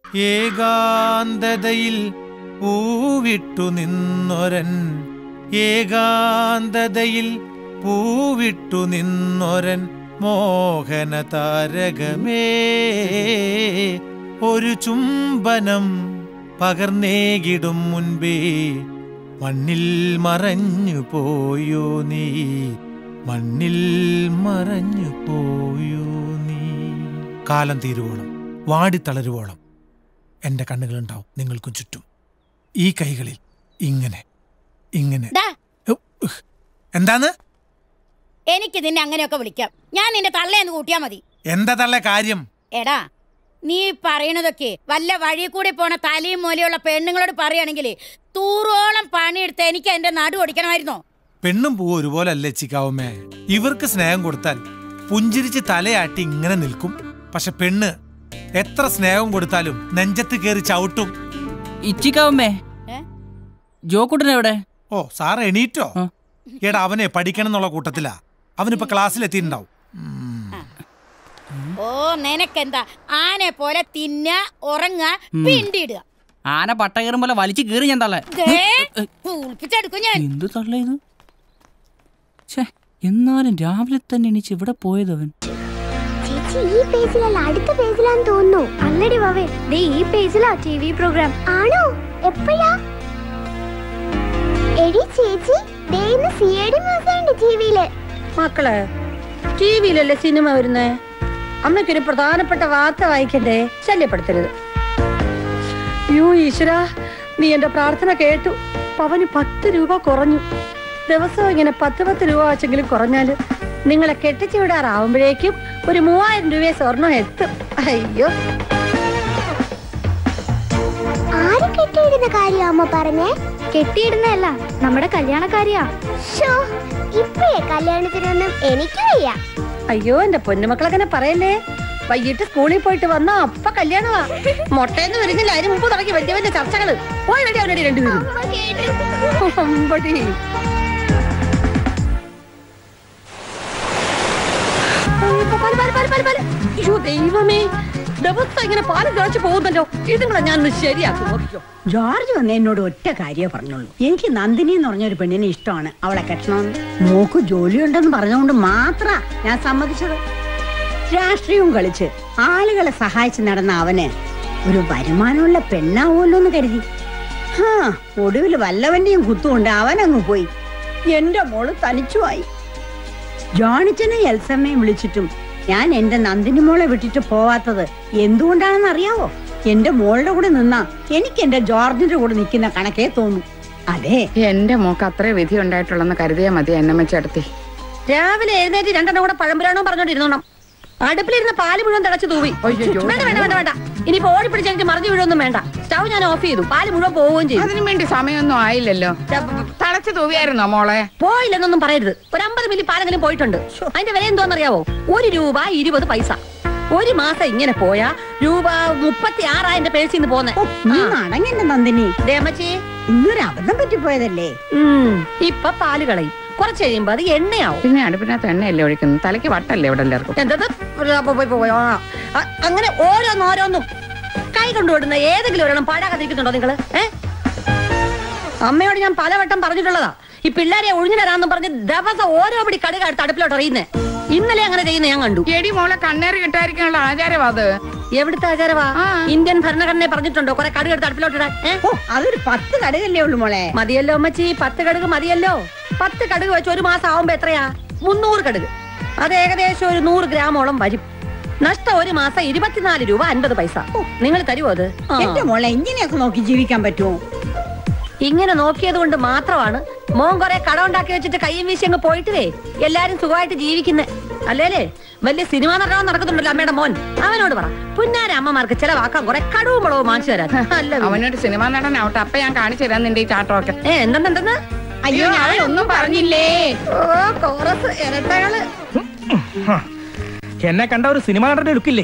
ഏകാന്തതയിൽ പൂവിട്ടു നിന്നൊരൻ ഏകാന്തതയിൽ പൂവിട്ടു നിന്നൊരൻ മോഹന താരകമേ ഒരു ചുംബനം പകർന്നേകിടും മുൻപേ മണ്ണിൽ മറഞ്ഞു പോയോ നീ മണ്ണിൽ മറഞ്ഞു പോയോ നീ കാലം തീരുവോളം വാടിത്തളരുവോളം എന്റെ കണ്ണുകളുണ്ടാവും നിങ്ങൾക്കും ചുറ്റും ഈ കൈകളിൽ ഇങ്ങനെ ഇങ്ങനെ ദാ, ഉഹ്, ഉഹ്. എന്താന്ന് എനിക്ക് നിന്നെ അങ്ങനെയൊക്കെ വിളിക്കാം ഞാൻ നിന്റെ തള്ളയെന്ന് കൂട്ടിയാ മതി എന്താ തള്ള കാര്യം എടാ നീ പറയണതൊക്കെ വല്ല വഴി കൂടി പോണ തലയും മൂലയുള്ള പെണ്ണുങ്ങളോട് പറയുകയാണെങ്കിൽ തൂറോളം പണിയെടുത്ത് എനിക്ക് എന്റെ നടു ഓടിക്കണമായിരുന്നോ പെണ്ണും പൂവും ഒരുപോലെ അല്ലേ ചിക്കാവുമേ ഇവർക്ക് സ്നേഹം കൊടുത്താൽ പുഞ്ചിരിച്ച് തലയാട്ടി ഇങ്ങനെ നിൽക്കും പക്ഷെ പെണ്ണ് എത്ര സ്നേഹം കൊടുത്താലും നെഞ്ചത്ത് കയറി ചവിട്ടും ഇച്ചിക്കാവുമ്മേ ഏ? ജോക്കുട്ടൻ എവിടെ ഓ സാർ എണീറ്റോ ആ. എടാ അവനെ പഠിക്കണം എന്നുള്ള കൂട്ടത്തിലാ അവനിപ്പോ ക്ലാസ്സിലെത്തിയിട്ടുണ്ടാവും ഓ നിനക്കെന്താ ആനെ പോലെ തിന്ന ഉറങ്ങ പിണ്ടിടുക ആന പട്ട കയറും പോലെ വലിച്ചു കീറി ഞാൻ തള്ളേ ദേ, കുളിപ്പിച്ചെടുക്കും ഞാൻ എന്ത് തള്ള ഇത് ഛേ എന്നാലും രാവിലെ തന്നെ എണീച്ച് ഇവിടെ പോയതവൻ ചേച്ചി ഈ പേജിലല്ല അടുത്ത പേജിലാന്ന് തോന്നുന്നു അല്ലടി വവേ ദേ ഈ പേജിലാ ടി വി പ്രോഗ്രാം ആണോ എപ്പോഴാ എടി ചേച്ചി ദേ ഇന്ന് സി ഐ ഡി മ്യൂസിയം ടി വിയില് മക്കളെ ടി വിയിലല്ലേ സിനിമ വരുന്നേ അമ്മയ്ക്കൊരു പ്രധാനപ്പെട്ട വാർത്ത വായിക്കണ്ടേ ശല്യപ്പെടുത്തരുത് യോ ഈശ്വര നീ എന്റെ പ്രാർത്ഥന കേട്ടു പവന് പത്ത് രൂപ കുറഞ്ഞു ദിവസവും ഇങ്ങനെ പത്ത് പത്ത് രൂപ വെച്ചെങ്കിലും കുറഞ്ഞാല് നിങ്ങളെ കെട്ടിച്ചു വിടാറാവുമ്പോഴേക്കും ഒരു മൂവായിരം രൂപ സ്വർണം എത്തും അയ്യോ ആര് കെട്ടിയിടുന്ന കാര്യം അമ്മ പറഞ്ഞേ കെട്ടിയിടുന്നതല്ല നമ്മുടെ കല്യാണക്കാരിയാ ഷോ ഇപ്പഴേ കല്യാണത്തിനൊന്നും എനിക്ക് വയ്യ അയ്യോ എന്റെ പൊന്നുമക്കളങ്ങനെ പറയല്ലേ വൈകിട്ട് സ്കൂളിൽ പോയിട്ട് വന്നാ അപ്പ കല്യാണമാ മുട്ടയെന്ന് വരുന്നില്ല അതിന് മുമ്പ് തുടങ്ങി വലിയ വലിയ ചർച്ചകള് പോയി റെഡി അവനടി രണ്ടുപേരും അമ്മ കേട്ടിട്ടുണ്ട്. അമ്പടി. അയ്യോ, പാല്, പാല്, പാല്, പാല്, പാല്. അയ്യോ ദൈവമേ ദിവസം ഇങ്ങനെ പാല് തിളച്ചു പോകുന്നല്ലോ ഇതുങ്ങളെ ഞാൻ ഒന്ന് ശരിയാക്കി നോക്കിക്കോ ജോർജ് വന്ന് എന്നോട് ഒറ്റ കാര്യമേ പറഞ്ഞുള്ളൂ എനിക്ക് നന്ദിനി എന്ന് പറഞ്ഞ ഒരു പെണ്ണിനെ ഇഷ്ടമാണ് അവളെ കെട്ടണമെന്ന് മോക്ക് ജോലിയുണ്ടെന്ന് പറഞ്ഞുകൊണ്ട് മാത്ര ഞാൻ സമ്മതിച്ചത് രാഷ്ട്രീയവും കളിച്ച് ആളുകളെ സഹായിച്ച് നടന്ന അവന് ഒരു വരുമാനമുള്ള പെണ്ണാവുമല്ലോ എന്ന് കരുതി ഹാ ഒടുവിൽ വല്ലവന്റെയും കുത്തുകൊണ്ട് അവനങ്ങ് പോയി എന്റെ മോള് തനിച്ചുമായി ജോണിച്ചനെ എൽസമ്മയും വിളിച്ചിട്ടും ഞാൻ എന്റെ നന്ദിനി മോളെ വിട്ടിട്ട് പോവാത്തത് എന്തുകൊണ്ടാണെന്ന് അറിയാവോ എന്റെ മോളുടെ കൂടെ നിന്നാ എനിക്ക് എന്റെ ജോർജിന്റെ കൂടെ നിൽക്കുന്ന കണക്കേ തോന്നും അതെ എന്റെ മോക്ക് അത്രേ വിധി ഉണ്ടായിട്ടുള്ളെന്ന് കരുതിയാ മതി എന്നമ്മച്ചേട്ടത്തി രാവിലെ എഴുന്നേറ്റ് രണ്ടെണ്ണം കൂടെ പഴംപുരാണോ പറഞ്ഞോണ്ടിരുന്നോണം അടുപ്പിലിരുന്ന പാല് മുഴുവൻ തിളച്ച് തൂവി അയ്യയ്യോ. വേണ്ട വേണ്ട വേണ്ട വേണ്ട ഇനിയിപ്പോ ഓടി പിടിച്ച് എനിക്ക് മറിഞ്ഞു വീഴൊന്നും വേണ്ട സ്റ്റൗ ഞാൻ ഓഫ് ചെയ്തു പാല് മുഴുവൻ പോവുകയും ചെയ്തു അതിനു വേണ്ടി സമയമൊന്നും ആയില്ലല്ലോ തളച്ചു തൂവിയായിരുന്നോ മോളെ പോയില്ലെന്നൊന്നും പറയരുത് ഒരു അമ്പത് മില്ലി പാലെങ്കിലും പോയിട്ടുണ്ട് അതിന്റെ വില എന്തോന്നറിയാവോ ഒരു രൂപ ഇരുപത് പൈസ ഒരു മാസം ഇങ്ങനെ പോയാ രൂപ മുപ്പത്തി ആറായിരം പേഴ്സിൽ നിന്ന് പോന്നെ ഓ, നീ നടങ്ങന്റെ നന്ദിനി ദേമച്ചി ഇന്നൊരു അബദ്ധം പറ്റിപ്പോയതല്ലേ ഉം, ഇപ്പൊ പാല് കളയും കുറച്ച് കഴിയുമ്പോ അത് എണ്ണയാവും പിന്നെ അടുപ്പിനകത്ത് എണ്ണയല്ലേ ഒഴിക്കുന്നത് തലയ്ക്ക് വട്ടല്ലേ ഇവിടെ എല്ലാവർക്കും എന്തത് അപ്പൊ പോയി പോയി ആ. അ- അങ്ങനെ ഓരോന്നോരോന്നും കൈ കൊണ്ടുവിടുന്ന ഏതെങ്കിലും ഒരെണ്ണം പാഴാകാതിരിക്കുന്നുണ്ടോ നിങ്ങള് ഏ അമ്മയോട് ഞാൻ പലവട്ടം പറഞ്ഞിട്ടുള്ളതാ ഈ പിള്ളേരെ ഒഴിഞ്ഞു തരാന്നും പറഞ്ഞ് ദിവസം ഓരോ പിടി കടുക എടുത്ത് അടുപ്പിലോട്ട് അറിയുന്നേ ഇന്നലെ അങ്ങനെ ചെയ്യുന്ന ഞാൻ കണ്ടു എടി മോളെ കണ്ണേറ് കിട്ടാതിരിക്കാനുള്ള ആചാരമാ അത് എവിടുത്തെ ആചാരവാ ആ. ഇന്ത്യൻ ഭരണഘടനയെ പറഞ്ഞിട്ടുണ്ടോ കുറെ കടുക് എടുത്ത് അടുപ്പിലോട്ടിടാൻ ഏ? ഓ അതൊരു പത്ത് കടുകല്ലേ ഉള്ളു മോളെ മതിയല്ലോ അമ്മച്ചി പത്ത് കടുക് മതിയല്ലോ പത്ത് കടുക് വെച്ച് ഒരു മാസം ആവുമ്പോ എത്രയാ മുന്നൂറ് കടുക് അത് ഏകദേശം ഒരു നൂറ് ഗ്രാമോളം വരും നഷ്ടം ഒരു മാസം ഇരുപത്തിനാല് രൂപ അൻപത് പൈസ നിങ്ങൾ തരുമോ അത് ആ. എന്റെ മോളെ ഇങ്ങനെയൊക്കെ നോക്കി ജീവിക്കാൻ പറ്റുമോ ഇങ്ങനെ നോക്കിയത് കൊണ്ട് മാത്രമാണ് മോൻ കുറെ കട ഉണ്ടാക്കി വെച്ചിട്ട് കയ്യും വീശി അങ്ങ് പോയിട്ടേ എല്ലാരും സുഖമായിട്ട് ജീവിക്കുന്നേ അല്ലേലേ വലിയ സിനിമ നടക്കാൻ നടക്കുന്നുണ്ടല്ലോ അമ്മയുടെ മോൻ അവനോട് പറ പുന്നാര അമ്മമാർക്ക് ചിലവാക്കാൻ കുറെ കടവും മുളവും വാങ്ങിച്ചു തരാൻ അല്ല പിന്നെ. അവനൊരു സിനിമ നടനാവട്ടെ അപ്പൊ ഞാൻ കാണിച്ചു തരാം നിന്റെ ഈ ചാട്ടമൊക്കെ ഏ എന്തെന്തെന്ന് അയ്യോ ഞാൻ ഒന്നും പറഞ്ഞില്ലേ ഓ കോറസ് ഇരട്ടകള് എന്നെ കണ്ട ഒരു സിനിമ നടന്റെ ലുക്കില്ലേ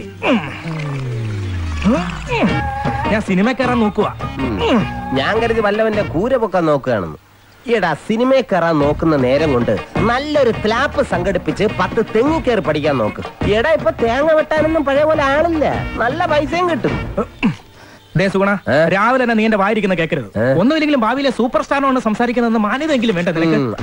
ഞാൻ സിനിമ കയറാൻ നോക്കുക ഞാൻ കരുതി വല്ലവന്റെ കൂര പൊക്കാൻ നോക്കുകയാണെന്ന് ഈടാ സിനിമയെ കയറാൻ നോക്കുന്ന നേരം കൊണ്ട് നല്ലൊരു ക്ലാപ്പ് സംഘടിപ്പിച്ച് പത്ത് തെങ്ങി കയറി പഠിക്കാൻ നോക്ക് എടാ ഇപ്പൊ തേങ്ങ വെട്ടാനൊന്നും പഴയ പോലെ ആളില്ല നല്ല പൈസയും കിട്ടും ദേ സുഗുണ ഏ? രാവിലെ തന്നെ നീ എന്റെ വായിരിക്കുന്ന കേൾക്കരുത് ഏ? ഒന്നുമില്ലെങ്കിലും ഭാവിയിലെ സൂപ്പർ സ്റ്റാറിനോട് സംസാരിക്കുന്നതെന്ന് മാന്യതെങ്കിലും വേണ്ട നിനക്ക് ഉം.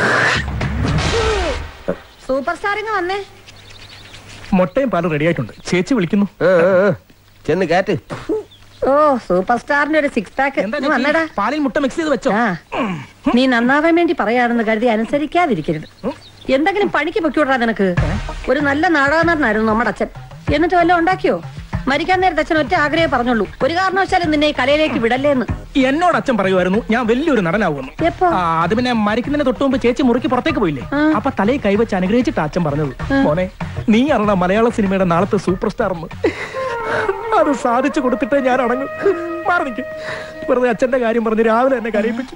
സൂപ്പർ സ്റ്റാറിങ് വന്നേ മുട്ടയും പാലും റെഡി ആയിട്ടുണ്ട് ചേച്ചി വിളിക്കുന്നു ആ, ആ, ആ. ചെന്ന് കാറ്റ് ഓ സൂപ്പർ സ്റ്റാറിന്റെ ഒരു സിക്സ് പാക്ക് എന്താ വന്നടാ ചേച്ചി? പാലിൽ മുട്ട മിക്സ് ചെയ്ത് വെച്ചോ ആ നീ നന്നാവാൻ വേണ്ടി പറയാണെന്ന് കരുതി അനുസരിക്കാതിരിക്കരുത് എന്തെങ്കിലും പണിക്ക് പൊക്കിവിടാ നിനക്ക് ഒരു നല്ല നാടകനായിരുന്നു നമ്മുടെ അച്ഛൻ എന്നിട്ട് വല്ലതും ഉണ്ടാക്കിയോ മരിക്കാൻ നേരത്തെ അച്ഛൻ ഒറ്റ ആഗ്രഹം പറഞ്ഞുള്ളൂ ഒരു കാരണവശാലും നിന്നെ ഈ കലയിലേക്ക് വിടല്ലേന്ന് എന്നോട് അച്ഛൻ പറയുമായിരുന്നു ഞാൻ വലിയൊരു നടനാവുമെന്ന് എപ്പോ ആ, അത് പിന്നെ മരിക്കുന്നതിന് തൊട്ട് മുമ്പ് ചേച്ചി മുറിക്ക് പുറത്തേക്ക് പോയില്ലേ അപ്പൊ തലയിൽ കൈവച്ച് അനുഗ്രഹിച്ചിട്ട് അച്ഛൻ പറഞ്ഞത് മോനെ നീ അറിയണ മലയാള സിനിമയുടെ നാളത്തെ സൂപ്പർ സ്റ്റാർ എന്ന് അത് സാധിച്ചു കൊടുത്തിട്ടേ ഞാൻ അടങ്ങും മാറി നിൽക്കും വെറുതെ അച്ഛന്റെ കാര്യം പറഞ്ഞ് രാവിലെ എന്നെ കരയിപ്പിച്ചു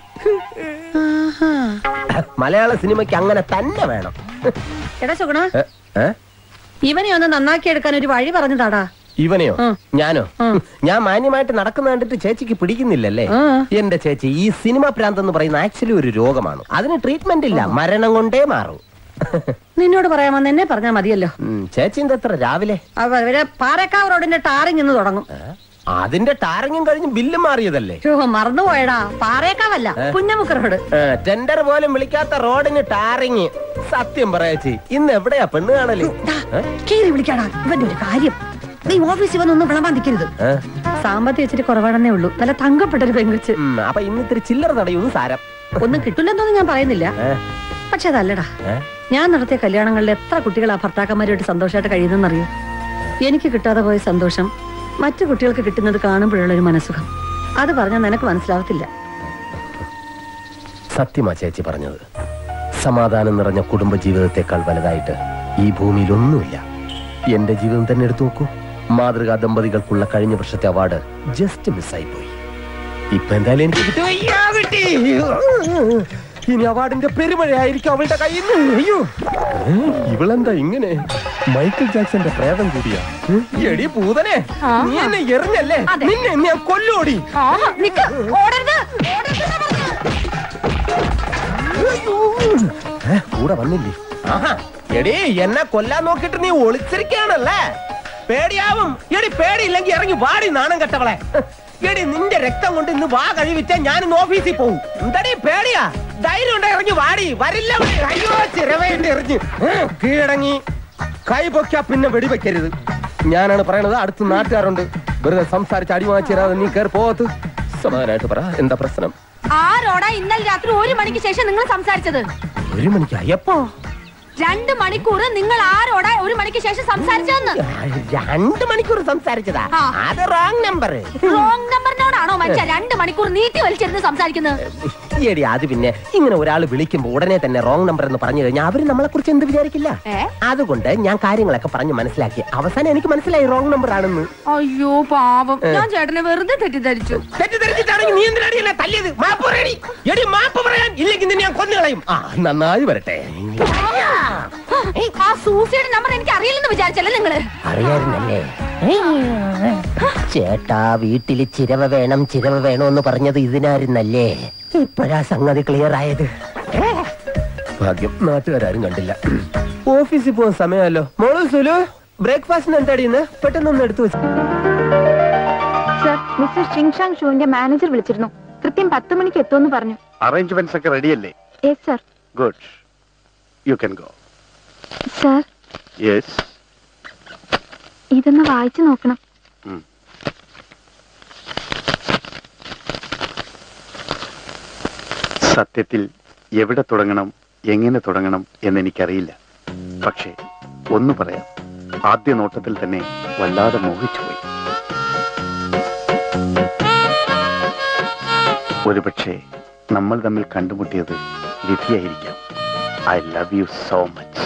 മലയാള സിനിമയ്ക്ക് അങ്ങനെ തന്നെ വേണം എടാ സുഗുണ ഏ? ഏ? ഇവനെ ഒന്ന് നന്നാക്കി എടുക്കാൻ ഒരു വഴി പറഞ്ഞു താടാ ഇവനെയോ ഉം. ഞാനോ ഉം. ഞാൻ മാന്യമായിട്ട് നടക്കുന്ന കണ്ടിട്ട് ചേച്ചിക്ക് പിടിക്കുന്നില്ലല്ലേ ആ. എന്റെ ചേച്ചി ഈ സിനിമ ഭ്രാന്ത് എന്ന് പറയുന്ന ആക്ച്വലി ഒരു രോഗമാണ് അതിന് ട്രീറ്റ്മെന്റ് ഇല്ല മരണം കൊണ്ടേ മാറും നിന്നോട് പറയാമെന്ന് എന്നെ പറഞ്ഞാ മതിയല്ലോ ഉം, ചേച്ചി എന്താ എത്ര രാവിലെ അവരെ പാറക്കാവ് റോഡിന്റെ ടാറിങ് ഇന്ന് തുടങ്ങും ഏ? അതിന്റെ ടാരങ്ങും കഴിഞ്ഞ് ബില്ല് മാറിയതല്ലേ ഓ മറന്നുപോയടാ പാറേക്കാവല്ല പുന്നമുക്ക് റോഡ് ടെൻഡർ പോലും വിളിക്കാത്ത റോഡിന് ടാറിങ് സത്യം പറയാച്ചി ഇന്ന് എവിടെയാ പെണ്ണ് കാണല് ഏ? കീറി വിളിക്കാടാ ഇവന്റെ ഒരു കാര്യം നീ ഓഫീസിൽ വന്നൊന്നും വിളമ്പാൻ നിൽക്കരുത് ഏ? സാമ്പത്തികം ഇച്ചിരി കുറവാണെന്നേ ഉള്ളൂ നല്ല തങ്കപ്പെട്ട ഒരു പെങ്കുച്ച് ഉം, അപ്പൊ ഇന്ന് ഇത്തിരി ചില്ലറ തടയൂന്ന് സാരം ഒന്നും കിട്ടില്ലെന്നൊന്നും ഞാൻ പറയുന്നില്ല ഏ? പക്ഷെ അതല്ലടാ ഏ? ഞാൻ നടത്തിയ കല്യാണങ്ങളിൽ എത്ര കുട്ടികൾ ആ ഭർത്താക്കന്മാരുമായിട്ട് സന്തോഷമായിട്ട് കഴിയുന്നെന്നറിയോ എനിക്ക് കിട്ടാതെ പോയ സന്തോഷം മറ്റു കുട്ടികൾക്ക് കിട്ടുന്നത് കാണുമ്പോഴുള്ള ഒരു മനസ്സുഖം അത് പറഞ്ഞാൽ നിനക്ക് മനസ്സിലാവത്തില്ല സത്യമാ ചേച്ചി പറഞ്ഞത് സമാധാനം നിറഞ്ഞ കുടുംബ ജീവിതത്തെക്കാൾ വലുതായിട്ട് ഈ ഭൂമിയിൽ ഒന്നുമില്ല എന്റെ ജീവിതം തന്നെ എടുത്തു നോക്കൂ മാതൃകാ ദമ്പതികൾക്കുള്ള കഴിഞ്ഞ വർഷത്തെ അവാർഡ് ജസ്റ്റ് മിസ്സായി പോയി ഇപ്പൊ എന്തായാലും എനിക്ക് കിട്ടി. അയ്യോ, കിട്ടി. ഇനി അവാർഡിന്റെ പെരുമഴയായിരിക്കും അവളുടെ കയ്യിൽ നിന്ന് അയ്യോ ഏ, ഇവളെന്താ ഇങ്ങനെ മൈക്കിൾ ജാക്സന്റെ പ്രേതം കൂടിയാ ഏ, എടി പൂതനെ നീ എന്നെ എറിഞ്ഞല്ലേ നിന്നെ ഞാൻ കൊല്ലോടി ഏ, കൂടെ വന്നില്ലേ ആഹാ എടി എന്നെ കൊല്ലാൻ നോക്കിട്ട് നീ ഒളിച്ചിരിക്കുകയാണല്ലേ പേടിയാവും എടി പേടിയില്ലെങ്കിൽ ഇറങ്ങി വാടി നാണം കെട്ടവളെ എടി നിന്റെ രക്തം കൊണ്ട് ഇന്ന് വാ കഴിവിച്ച ഞാൻ ഇന്ന് ഓഫീസിൽ പോകും എന്തടി പേടിയാ ധൈര്യം ഉണ്ട് ഇറങ്ങി വാടി വരില്ല ഇവിടെ. അയ്യോ ചിരവേണ്ടി എറിഞ്ഞ് ഏ, കീഴടങ്ങി കൈ പൊക്കാ പിന്നെ വെടിവെക്കരുത് ഞാനാണ് പറയണത് അടുത്ത് നാട്ടുകാരുണ്ട് വെറുതെ സംസാരിച്ച് അടി വാങ്ങിച്ചിരാതെ നീ കയറി പോകത്ത് സമാധാനമായിട്ട് പറ എന്താ പ്രശ്നം ആരോടാ ഇന്നലെ രാത്രി ഒരു മണിക്ക് ശേഷം നിങ്ങൾ സംസാരിച്ചത് ഒരു മണിക്കാ എപ്പോ രണ്ട് മണിക്കൂർ നിങ്ങൾ ആരോടാ ഒരു മണിക്ക് ശേഷം സംസാരിച്ചതെന്ന് രണ്ട് മണിക്കൂർ സംസാരിച്ചതാ ആ. അത് റോങ് നമ്പർ റോങ് നമ്പറിനോടാണോ മനുഷ്യ രണ്ട് മണിക്കൂർ നീട്ടി വലിച്ചിരുന്ന് സംസാരിക്കുന്നത് എടി അത് പിന്നെ ഇങ്ങനെ ഒരാൾ വിളിക്കുമ്പോ ഉടനെ തന്നെ റോങ് നമ്പർ എന്ന് പറഞ്ഞു കഴിഞ്ഞാൽ അവര് നമ്മളെ കുറിച്ച് എന്ത് വിചാരിക്കില്ല ഏ? അതുകൊണ്ട് ഞാൻ കാര്യങ്ങളൊക്കെ പറഞ്ഞ് മനസ്സിലാക്കി അവസാനം എനിക്ക് മനസ്സിലായി റോങ് നമ്പർ ആണെന്ന് അയ്യോ പാവം ഞാൻ ചേട്ടനെ വെറുതെ തെറ്റിദ്ധരിച്ചു തെറ്റിദ്ധരിച്ചിട്ടാണെങ്കിൽ നീ എന്തിനാടി എന്നെ തല്ലിയത് മാപ്പ് പറയടി എടി മാപ്പ് പറയാൻ ഇല്ലെങ്കിൽ നിന്നെ ഞാൻ കൊന്നുകളയും ആ നന്നായി വരട്ടെ ആ സൂസിയുടെ നമ്പർ എനിക്ക് അറിയില്ലെന്ന് വിചാരിച്ചല്ലേ നിങ്ങള് അറിയായിരുന്നല്ലേ ചേട്ടാ വീട്ടില് ചിരവ വേണം ചിരവ വേണം എന്ന് പറഞ്ഞത് ഇതിനായിരുന്നല്ലേ ഇപ്പോഴാ സംഗതി ക്ലിയർ ആയത് ഭാഗ്യം നാട്ടുകാരും കണ്ടില്ല ഓഫീസിൽ പോകുന്ന സമയമല്ലോ മോള് സുലു ബ്രേക്ക്ഫാസ്റ്റിന് എന്താടി ഇന്ന് പെട്ടെന്നൊന്ന് എടുത്തു വെച്ചു സർ മിസ്റ്റർ ഷിങ്ഷാങ് ഷൂവിന്റെ മാനേജർ വിളിച്ചിരുന്നു കൃത്യം പത്ത് മണിക്ക് എത്തുമെന്ന് പറഞ്ഞു അറേഞ്ച്മെന്റ്സ് ഒക്കെ റെഡിയല്ലേ yes sir good you can go sir yes ഇതൊന്ന് വായിച്ചു നോക്കണം സത്യത്തിൽ എവിടെ തുടങ്ങണം എങ്ങനെ തുടങ്ങണം എന്നെനിക്കറിയില്ല പക്ഷേ ഒന്ന് പറയാം ആദ്യ നോട്ടത്തിൽ തന്നെ വല്ലാതെ മോഹിച്ചുപോയി ഒരുപക്ഷെ നമ്മൾ തമ്മിൽ കണ്ടുമുട്ടിയത് വിധിയായിരിക്കാം I love you so much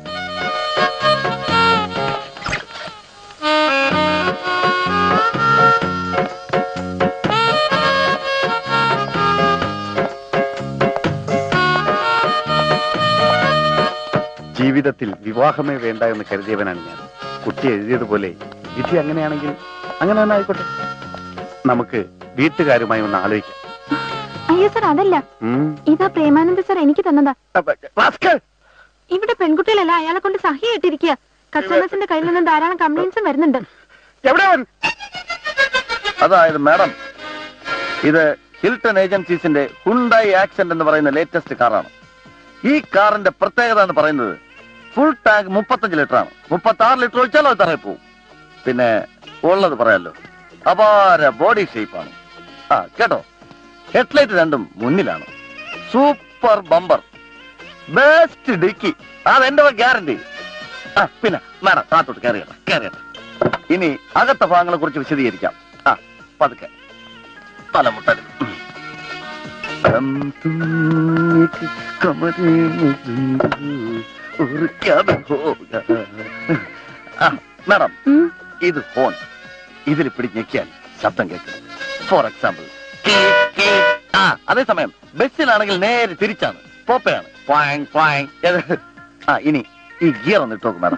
ജീവിതത്തിൽ വിവാഹമേ വേണ്ട എന്ന് കരുതിയവനാണ് ഞാൻ കുട്ടി എഴുതിയതുപോലെ വിധി അങ്ങനെയാണെങ്കിൽ അങ്ങനെ തന്നെ ആയിക്കോട്ടെ നമുക്ക് വീട്ടുകാരുമായി ഒന്ന് ആലോചിക്കാം അയ്യോ സർ അതല്ല ഉം. ഇതാ പ്രേമാനന്ദ സർ എനിക്ക് തന്നതാ അപ്പ- റാസ്കൽ! ഇവിടെ പെൺകുട്ടികളെല്ലാം അയാളെ കൊണ്ട് സഹി ഇട്ടിരിക്കുക കസ്റ്റമേഴ്സിന്റെ കയ്യിൽ നിന്ന് ധാരാളം കംപ്ലൈന്റ്സും വരുന്നുണ്ട് എവിടെ അവൻ അതായത് മാഡം ഇത് ഹിൽട്ടൺ ഏജൻസീസിന്റെ ഹുണ്ടായി ആക്സെന്റ് എന്ന് പറയുന്ന ലേറ്റസ്റ്റ് കാറാണ് ഈ കാറിന്റെ പ്രത്യേകത എന്ന് പറയുന്നത് ഫുൾ ടാങ്ക് മുപ്പത്തഞ്ച് ലിറ്റർ ആണ് മുപ്പത്തി ആറ് ലിറ്റർ ഒഴിച്ചാൽ അത് തറയിൽ പോവും പിന്നെ ഉള്ളത് പറയാലോ അപാര ബോഡി ഷേപ്പാണ് ആ കേട്ടോ ഹെഡ്ലൈറ്റ് രണ്ടും മുന്നിലാണ് സൂപ്പർ ബമ്പർ ബെസ്റ്റ് ഡിക്കി അതെന്റെ ഗ്യാരണ്ടി ആ പിന്നെ മാഡം താത്തോട്ട് കയറിയട്ടെ കയറിയട്ടെ ഇനി അകത്തെ ഭാഗങ്ങളെ കുറിച്ച് വിശദീകരിക്കാം ആ പതുക്കെ തലമുട്ടൽ हम तुम एक कमरे में दूर और क्या भी होगा ആ മാഡം ഇത് ഫോൺ ഇതിൽ പിടിച്ച് ഞെക്കിയാൽ ശബ്ദം കേൾക്കും ഫോർ എക്സാമ്പിൾ ആ അതേസമയം ബസ്സിലാണെങ്കിൽ നേരെ തിരിച്ചാണ് പോപ്പയാണ് പ്വാങ് പ്വാങ് ഏത്? ആ ഇനി ഈ ഗിയർ ഒന്ന് ഇട്ടോക്ക് മാഡം